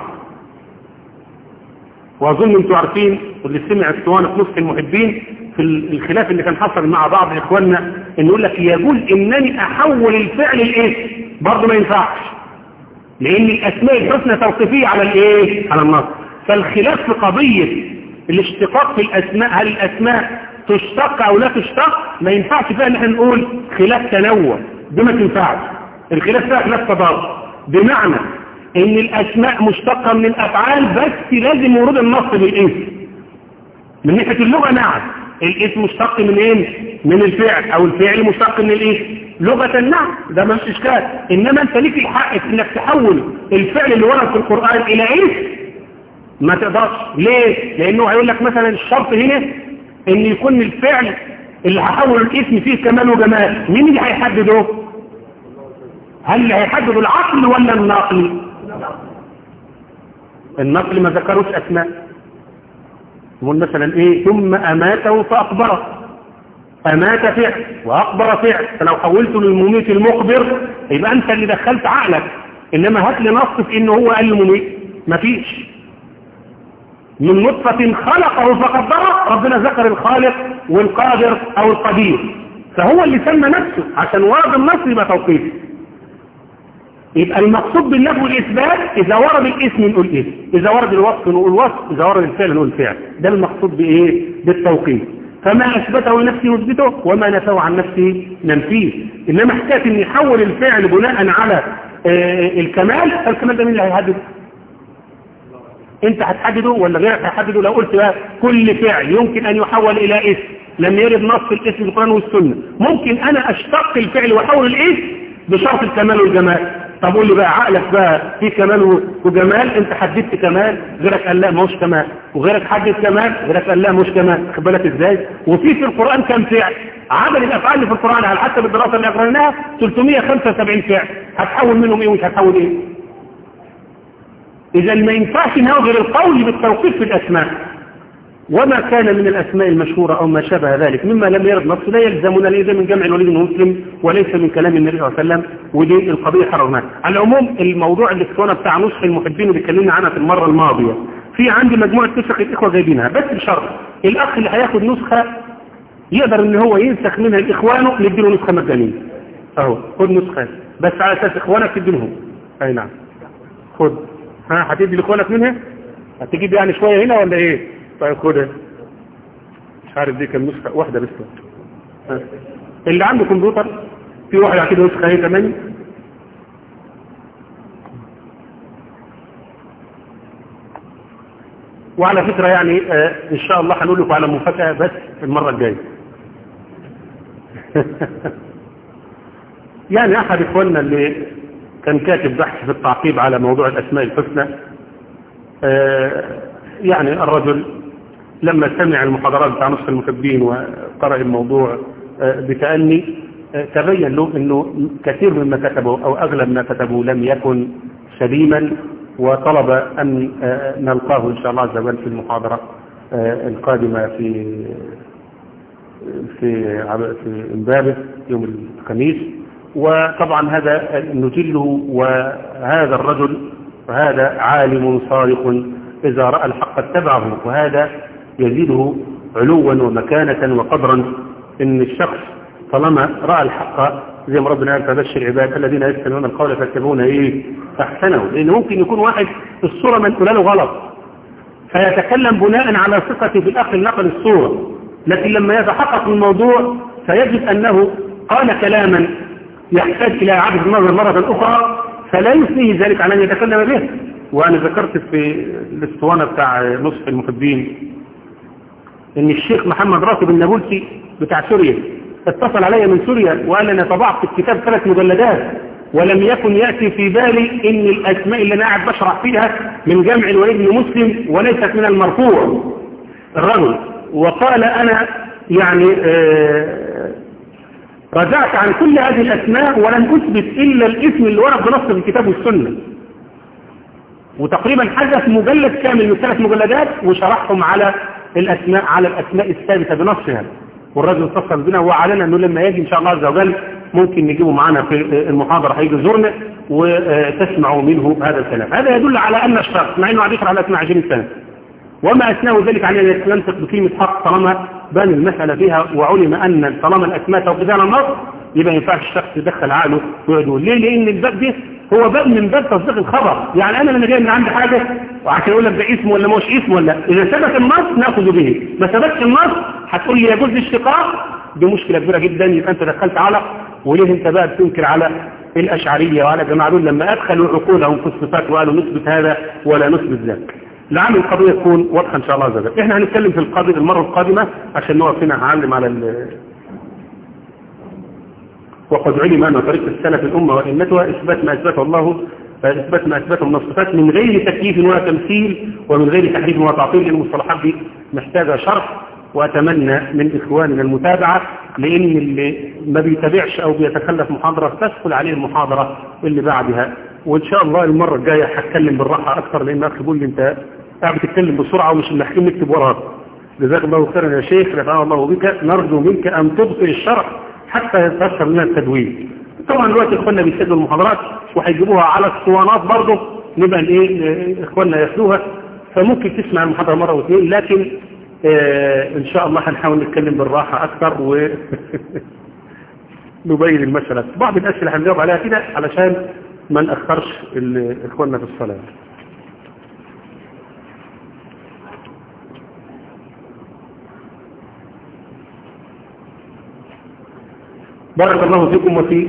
وأظن أنتم عارفين واللي سمع السوان في نصف المحبين في الخلاف اللي كان حصل مع بعض إخواننا إن يقول لك يجوز إنني أحول الفعل الإيه برضه ما ينفعش لأن الأسماء الحسنى توقفية على الإيه على النص فالخلاف في قضية الاشتقاق في الأسماء هل الأسماء تشتق او لا تشتق ما ينفعش فيها ان احنا نقول خلاف تنوع دي ما تنفعش الخلاف فيها خلاف تضاد بمعنى ان الاسماء مشتقة من الافعال بس لازم ورود النص بالاسم من ناحية اللغة نعم الاسم مشتق من ايه من الفعل او الفعل مشتق من الاسم لغة نعم ده مش اشكال انما انت ليك الحق في انك تحول الفعل اللي ورد في القرآن الى اسم ما تقدرش ليه لانه هيقول لك مثلا الشرط هنا ان يكون الفعل اللي هحول الاسم فيه كمال وجمال مين اللي هيحدده هل اللي هيحدده العقل ولا النقل النقل ما ذكروش اسماء يقول مثلا ايه ثم اماته فاقبره امات فعل واقبر فعل فلو حولته للمميت المخبر يبقى انت اللي دخلت عقلك انما هات لي نص في انه هو قال المميت مفيش من نطفة خلقه فقدره ربنا ذكر الخالق والقادر او القدير فهو اللي سمى نفسه عشان ورد النص يبقى توقيفي يبقى المقصود بالنفي والإثبات إذا ورد الاسم نقول اسم إذا ورد الوصف نقول وصف إذا ورد الفعل نقول فعل ده المقصود بإيه بالتوقيف فما أثبته لنفسه نثبته وما نفاه عن نفسه ننفيه إنما حكاية إن يحول الفعل بناء على آه الكمال فالكمال ده مين اللي هيحدده انت هتحدده ولا غيرك هيحدده لو قلت بقى كل فعل يمكن ان يحول الى اسم لم يرد نص الاسم في القرآن والسنة ممكن انا اشتق الفعل واحول الاسم بشرط الكمال والجمال طب قول لي بقى عقلك بقى في كمال وجمال انت حددت كمال غيرك قال لا مش كمال وغيرك حدد كمال غيرك قال لا مش كمال خد بالك ازاي وفي في القرآن كم فعل عدد الافعال اللي في القرآن على حسب الدراسة اللي اقرناها 375 فعل هتحول منهم ايه ومش هتحول ايه إذا ما ينفعش نوع غير القول بالتوقيف في الأسماء وما كان من الأسماء المشهورة أو ما شابه ذلك مما لم يرد نص لا يلزمنا ليس من جمع الوليد المسلم وليس من كلام النبي صلى الله عليه وسلم ودي القضية حررناها على العموم الموضوع اللي الاسطوانة بتاع نصح المحبين اللي اتكلمنا عنها في المرة الماضية في عندي مجموعة نسخ الإخوة جايبينها بس بشرط الأخ اللي هياخد نسخة يقدر ان هو ينسخ منها لإخوانه نديله نسخة مجانية اهو خد نسخة بس على أساس إخوانك تدينهم أي نعم خد ها هتدي لإخوانك منها هتجيب يعني شوية هنا ولا إيه طيب خدها مش عارف دي كم نسخة واحدة بس ها. اللي عنده كمبيوتر في واحد هتدي نسخة هي كمان وعلى فكرة يعني آه إن شاء الله هنقول لكم على مفاجأة بس المرة الجاية يعني أحد إخواننا اللي كان كاتب بحث في التعقيب على موضوع الأسماء الحسنى آه يعني الرجل لما سمع المحاضرات بتاع نصف المحبين وقرأ الموضوع آه بتأني تبين له أنه كثير مما كتبه أو أغلب ما كتبه لم يكن سليما وطلب أن نلقاه إن شاء الله عز وجل في المحاضرة القادمة في في في امبابة يوم الخميس وطبعا هذا نجله وهذا الرجل وهذا عالم صادق إذا رأى الحق اتبعه وهذا يزيده علوا ومكانة وقدرا إن الشخص طالما رأى الحق زي ما ربنا قال فبشر عباد الذين يستمعون القول فيتبعون ايه احسنه لان ممكن يكون واحد الصوره منقوله له غلط فيتكلم بناء على ثقته في الاخر نقل الصوره لكن لما يتحقق من الموضوع فيجد انه قال كلاما يحتاج الى عبد النظر مره اخرى فلا يثنيه ذلك على ان يتكلم به وانا ذكرت في الاسطوانه بتاع نصف المحبين ان الشيخ محمد راتب النابلسي بتاع سوريا اتصل علي من سوريا وقال انا طبعت الكتاب ثلاث مجلدات ولم يكن يأتي في بالي ان الاسماء اللي انا قاعد بشرح فيها من جمع الوليد بن مسلم وليست من المرفوع الرجل وقال انا يعني آه رجعت عن كل هذه الاسماء ولم اثبت الا الاسم اللي ورد بنص في الكتاب والسنه وتقريبا حذف مجلد كامل من ثلاث مجلدات وشرحهم على الاسماء على الاسماء الثابته بنصها والراجل اتصل بنا وعلنا انه لما يجي ان شاء الله عز وجل ممكن نجيبه معنا في المحاضرة هيجي يزورنا وتسمعوا منه هذا الكلام هذا يدل على ان الشخص مع انه عاد يقرا على اسماء 20 سنة وما اثناه ذلك عليه ان ينطق بكلمة حق طالما بان المسألة فيها وعلم ان طالما الاسماء توقف على النص يبقى ما ينفعش الشخص يدخل عقله ويقعد يقول ليه لان الباب ده هو باب من باب تصديق الخبر يعني انا لما جاي من عندي حاجة وعشان اقول لك ده اسم ولا مش اسم ولا اذا ثبت النص ناخذ به ما ثبتش النص هتقول لي يجوز الاشتقاق دي مشكلة كبيرة جدا يبقى انت دخلت على وليه انت بقى بتنكر على الاشعرية وعلى جماعة دول لما ادخلوا عقولهم في الصفات وقالوا نثبت هذا ولا نثبت ذاك لعل القضية تكون واضحة ان شاء الله عز وجل احنا هنتكلم في القضية المرة القادمة عشان نقف هنا هعلم على ال وقد علم أن طريق السلف الأمة وإمتها إثبات ما أثبته الله إثبات ما أثبته من الصفات من غير تكييف ولا تمثيل ومن غير تحريف ولا تعطيل لأن المصطلحات دي محتاجة شرح وأتمنى من إخواننا المتابعة لأن اللي ما بيتابعش أو بيتخلف محاضرة تدخل عليه المحاضرة اللي بعدها وإن شاء الله المرة الجاية هتكلم بالراحة أكثر لأن أخي بيقول لي أنت قاعد بتتكلم بسرعة ومش محكوم نكتب وراك جزاك الله خيرا يا شيخ رفع الله بك نرجو منك أن تبطئ الشرح حتى يتأثر من التدوين طبعا دلوقتي اخواننا بيسجلوا المحاضرات وهيجيبوها على الاسطوانات برضه نبقى ايه اخواننا ياخدوها فممكن تسمع المحاضره مره واثنين لكن اه ان شاء الله هنحاول نتكلم بالراحه اكثر و نبين المساله بعض الاسئله هنجاوب عليها كده علشان ما ناخرش اخواننا في الصلاه بارك الله فيكم وفي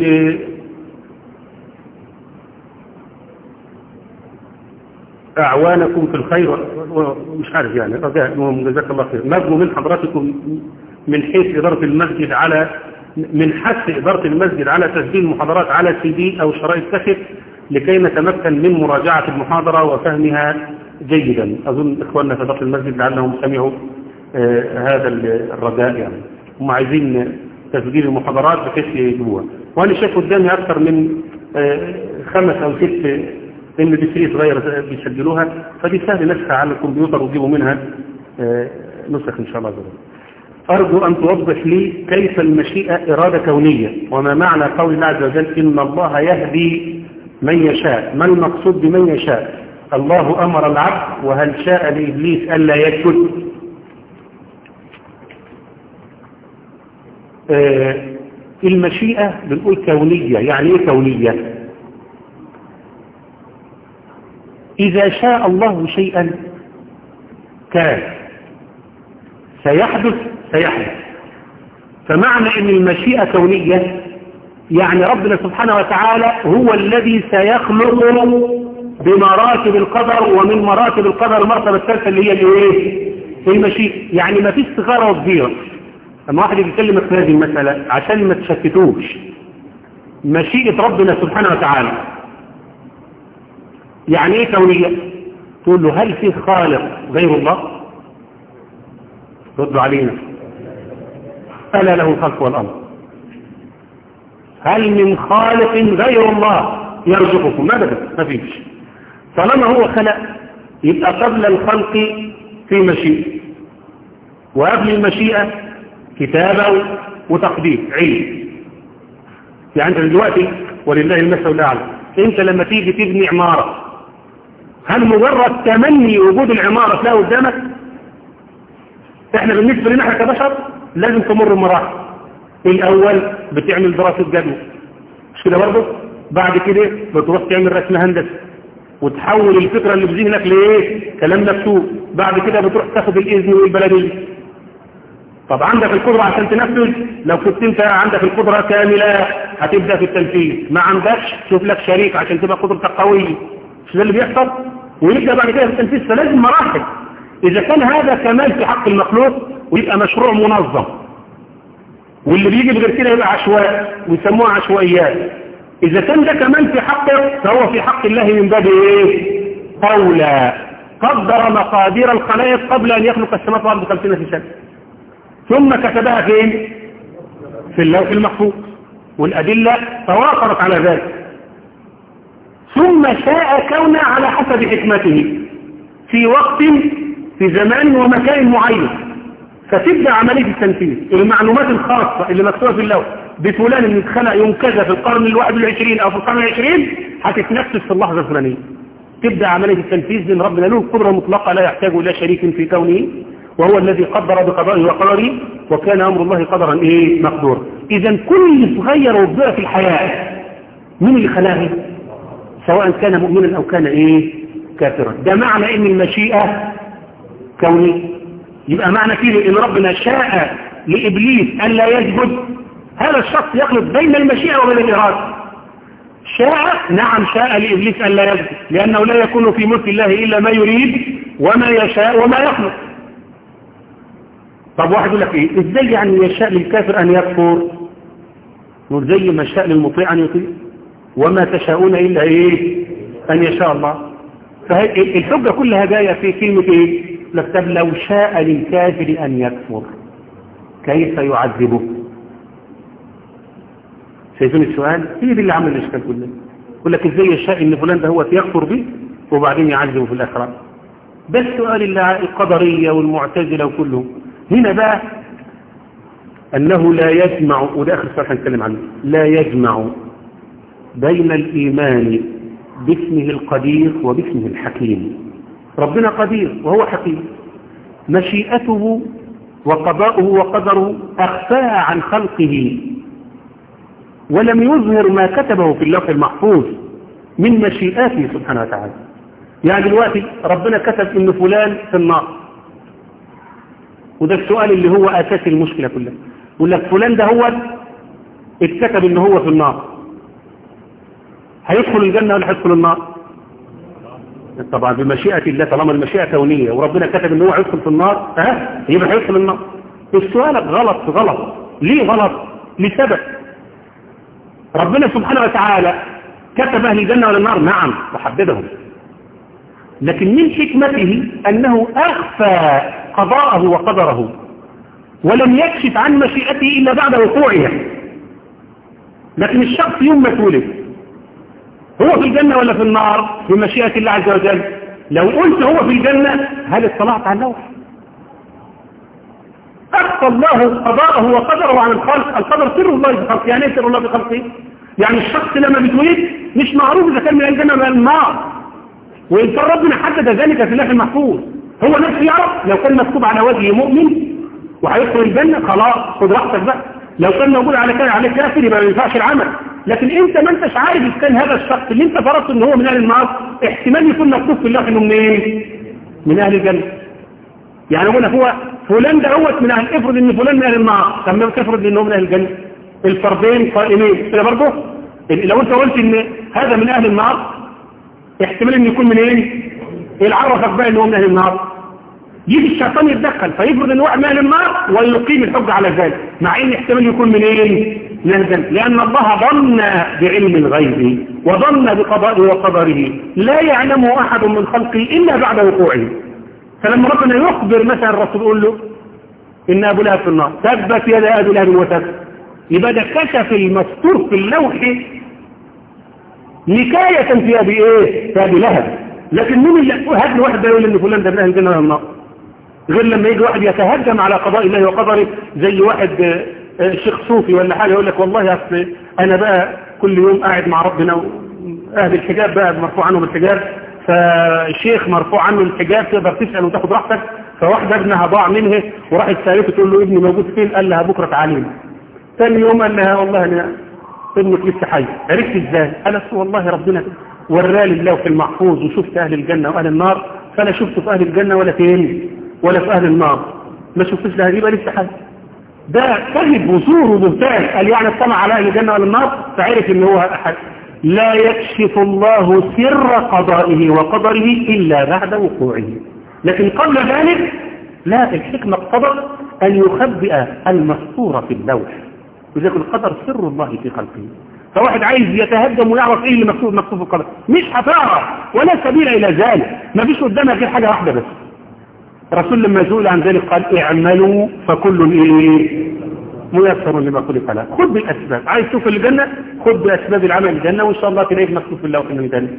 أعوانكم في الخير ومش عارف يعني رجاء جزاك الله خير نرجو من حضراتكم من حيث إدارة المسجد على من حث إدارة المسجد على تسجيل المحاضرات على سي دي أو شرائط كاسيت لكي نتمكن من مراجعة المحاضرة وفهمها جيدا أظن إخواننا في إدارة المسجد لعلهم سمعوا آه هذا الرجاء يعني هم عايزين تسجيل المحاضرات بحيث يجيبوها وانا شايف قدامي اكثر من خمس او ست ام بي 3 صغيره بيسجلوها فدي سهل نسخها على الكمبيوتر وتجيبوا منها نسخ إن شاء الله ذلك. أرجو أن توضح لي كيف المشيئة إرادة كونية وما معنى قول الله عز وجل إن الله يهدي من يشاء ما المقصود بمن يشاء الله أمر العبد وهل شاء لإبليس ألا يسجد آه المشيئة بنقول كونية يعني ايه كونية إذا شاء الله شيئا كان سيحدث سيحدث فمعنى ان المشيئة كونية يعني ربنا سبحانه وتعالى هو الذي سيخلق بمراتب القدر ومن مراتب القدر المرتبة الثالثة اللي هي الايه المشيئة يعني ما فيش صغيرة وكبيرة لما واحد يتكلم في هذه المسألة عشان ما تشتتوش مشيئة ربنا سبحانه وتعالى يعني ايه كونية تقول له هل في خالق غير الله ردوا علينا ألا له الخلق والأمر هل من خالق غير الله يرزقكم ابدا ما فيش طالما هو خلق يبقى قبل الخلق في مشيئة وقبل المشيئة كتابة وتقدير علم يعني انت دلوقتي ولله المثل الاعلى انت لما تيجي تبني عمارة هل مجرد تمني وجود العمارة تلاقي قدامك احنا بالنسبة لنا احنا كبشر لازم تمر مراحل الاول بتعمل دراسة جدوى مش كده برضه بعد كده بتروح تعمل رسم هندسي وتحول الفكرة اللي في ذهنك لايه كلام مكتوب بعد كده بتروح تاخد الاذن والبلدية طب عندك القدرة عشان تنفذ لو كنت انت عندك القدرة كاملة هتبدأ في التنفيذ ما عندكش شوف لك شريك عشان تبقى قدرتك قوية مش ده اللي بيحصل ويبدأ بعد كده في التنفيذ فلازم مراحل إذا كان هذا كمال في حق المخلوق ويبقى مشروع منظم واللي بيجي بغير كده يبقى عشوائي ويسموها عشوائيات إذا كان ده كمال في حقه فهو في حق الله من باب إيه؟ قولا قدر مقادير الخلائق قبل أن يخلق السماوات والأرض بخمسين في سنة ثم كتبها فين؟ في اللوح المحفوظ والأدلة توافرت على ذلك ثم شاء كون على حسب حكمته في وقت في زمان ومكان معين فتبدأ عملية التنفيذ المعلومات الخاصة اللي مكتوبة في اللوح بفلان اللي اتخلق يوم كذا في القرن الواحد والعشرين او في القرن العشرين هتتنفذ في اللحظة الفلانية تبدأ عملية التنفيذ لأن ربنا له قدرة مطلقة لا يحتاج إلى شريك في كونه وهو الذي قدر بقضائه وقدره وكان أمر الله قدرا إيه مقدور إذا كل صغير وكبيرة في الحياة مين اللي خلقه سواء كان مؤمنا أو كان إيه كافرا ده معنى إن المشيئة كونية يبقى معنى كده إن ربنا شاء لإبليس أن لا يسجد هذا الشخص يخلط بين المشيئة وبين الإرادة شاء نعم شاء لإبليس أن لا يسجد لأنه لا يكون في ملك الله إلا ما يريد وما يشاء وما يخلق طب واحد يقول لك ايه ازاي يعني يشاء للكافر ان يكفر نقول زي ما شاء للمطيع ان يطيع وما تشاءون الا ايه ان يشاء الله فالحجة كلها جاية في كلمة ايه لك طب لو شاء للكافر ان يكفر كيف يعذبه شايفين السؤال هي دي اللي عمل الاشكال كله يقول لك ازاي يشاء ان فلان ده هو يكفر به وبعدين يعذبه في الاخره ده السؤال القدرية والمعتزلة وكلهم هنا بقى أنه لا يجمع وده آخر سؤال هنتكلم عنه لا يجمع بين الإيمان باسمه القدير وباسمه الحكيم ربنا قدير وهو حكيم مشيئته وقضاؤه وقدره أخفاها عن خلقه ولم يظهر ما كتبه في اللوح المحفوظ من مشيئاته سبحانه وتعالى يعني دلوقتي ربنا كتب ان فلان في النار وده السؤال اللي هو اساس المشكلة كلها يقول لك فلان ده هو اتكتب ان هو في النار هيدخل الجنة ولا هيدخل النار طبعا بمشيئة الله طالما المشيئة كونية وربنا كتب ان هو هيدخل في النار ها يبقى هيدخل النار سؤالك غلط غلط ليه غلط لسبب ربنا سبحانه وتعالى كتب اهل الجنة ولا النار نعم وحددهم لكن من حكمته أنه أخفى قضاءه وقدره ولم يكشف عن مشيئته إلا بعد وقوعها لكن الشخص يوم ما تولد هو في الجنة ولا في النار بمشيئة الله عز وجل لو قلت هو في الجنة هل اطلعت على اللوح أخفى الله قضاءه وقدره عن الخلق القدر سر الله في خلقه يعني ايه سر الله في خلقه يعني الشخص لما بيتولد مش معروف إذا كان من الجنة ولا من النار وإن كان ربنا حدد ذلك في الله المحفوظ هو نفسه يعرف لو كان مكتوب على وجهه مؤمن وهيدخل الجنة خلاص خد راحتك بقى لو كان موجود على كان عليه كافر يبقى ما ينفعش العمل لكن انت ما انتش عارف اذا كان هذا الشخص اللي انت فرضت ان هو من اهل النار احتمال يكون مكتوب في الله انه منين من اهل الجنه يعني اقول لك هو فلان ده هو من اهل افرض ان فلان من اهل النار طب ما تفرض انه من اهل الجنه الفردين قائمين كده برضه لو انت قلت ان هذا من اهل النار احتمال ان يكون من ايه ايه عرفك بقى ان هو من اهل النار يجي الشيطان يتدخل فيفرض ان واحد من اهل النار ويقيم الحج على ذلك مع ان احتمال يكون من ايه من اهل الجنه لان الله ظن بعلم الغيب وظن بقضائه وقدره لا يعلمه احد من خلقه الا بعد وقوعه فلما ربنا يخبر مثلا الرسول يقول له ان ابو لهب في النار ثبت يد ابي لهب وتب يبقى ده كشف المستور في اللوح نكاية في ابي ايه في ابي لهب لكن مين اللي هات لي واحد ده يقول ان فلان ده من اهل الجنه ولا النار غير لما يجي واحد يتهجم على قضاء الله وقدره زي واحد شيخ صوفي ولا حاجه يقول لك والله اصل انا بقى كل يوم قاعد مع ربنا اهل الحجاب بقى مرفوع عنهم الحجاب فالشيخ مرفوع عنه الحجاب تقدر تسال وتاخد راحتك فواحده ابنها ضاع منها وراحت سالته تقول له ابني موجود فين قال لها بكره تعالي لي ثاني يوم قال لها والله انا ابنك لسه حي عرفت ازاي قالت والله ربنا ورالي اللوح المحفوظ وشفت اهل الجنه واهل النار فلا شفته في اهل الجنه ولا فين ولا في اهل النار ما شفتش لها يبقى لسه حي ده كذب وزور وبهتان قال يعني اطلع على اهل الجنه ولا النار فعرف ان هو احد لا يكشف الله سر قضائه وقدره الا بعد وقوعه لكن قبل ذلك لا الحكمه اقتضت ان يخبئ المستور في اللوح وذلك القدر سر الله في خلقه فواحد عايز يتهجم ويعرف ايه اللي مكتوب مكتوب في القدر مش هتعرف ولا سبيل الى ذلك ما فيش قدامك غير حاجه واحده بس الرسول لما سئل عن ذلك قال اعملوا فكل ايه ميسر لما خلق له خذ بالاسباب عايز تشوف الجنه خذ باسباب العمل الجنه وان شاء الله تلاقيك مكتوب في اللوح انه الجنه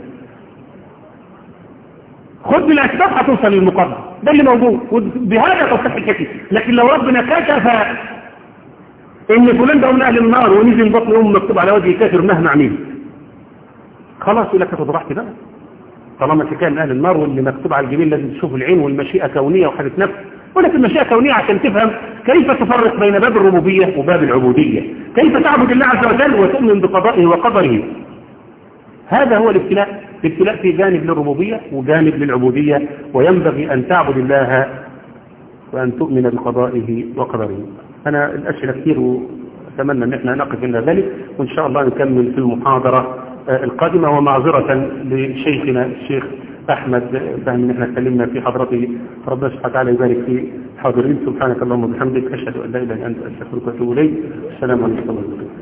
خذ بالاسباب هتوصل للمقدر ده اللي موجود وبهذا تصح الحكمه لكن لو ربنا كشف ان فلان ده من اهل النار ونزل بطن امه مكتوب على وجهه كافر مهما عمل خلاص يقول لك تاخد راحتي بقى طالما انت كان اهل النار واللي مكتوب على الجبين لازم تشوف العين والمشيئه كونيه وحدث نفس ولكن المشيئه كونيه عشان تفهم كيف تفرق بين باب الربوبيه وباب العبوديه كيف تعبد الله عز وجل وتؤمن بقضائه وقدره هذا هو الابتلاء الابتلاء في جانب للربوبيه وجانب للعبوديه وينبغي ان تعبد الله وان تؤمن بقضائه وقدره انا الاسئله كثير واتمنى ان احنا نقف عند ذلك وان شاء الله نكمل في المحاضره القادمة ومعذرة لشيخنا الشيخ أحمد فهم ان احنا اتكلمنا في حضرته ربنا سبحانه وتعالى يبارك في حاضرين سبحانك اللهم وبحمدك أشهد أن لا إله إلا أنت أستغفرك وأتوب إليك السلام عليكم ورحمة الله وبركاته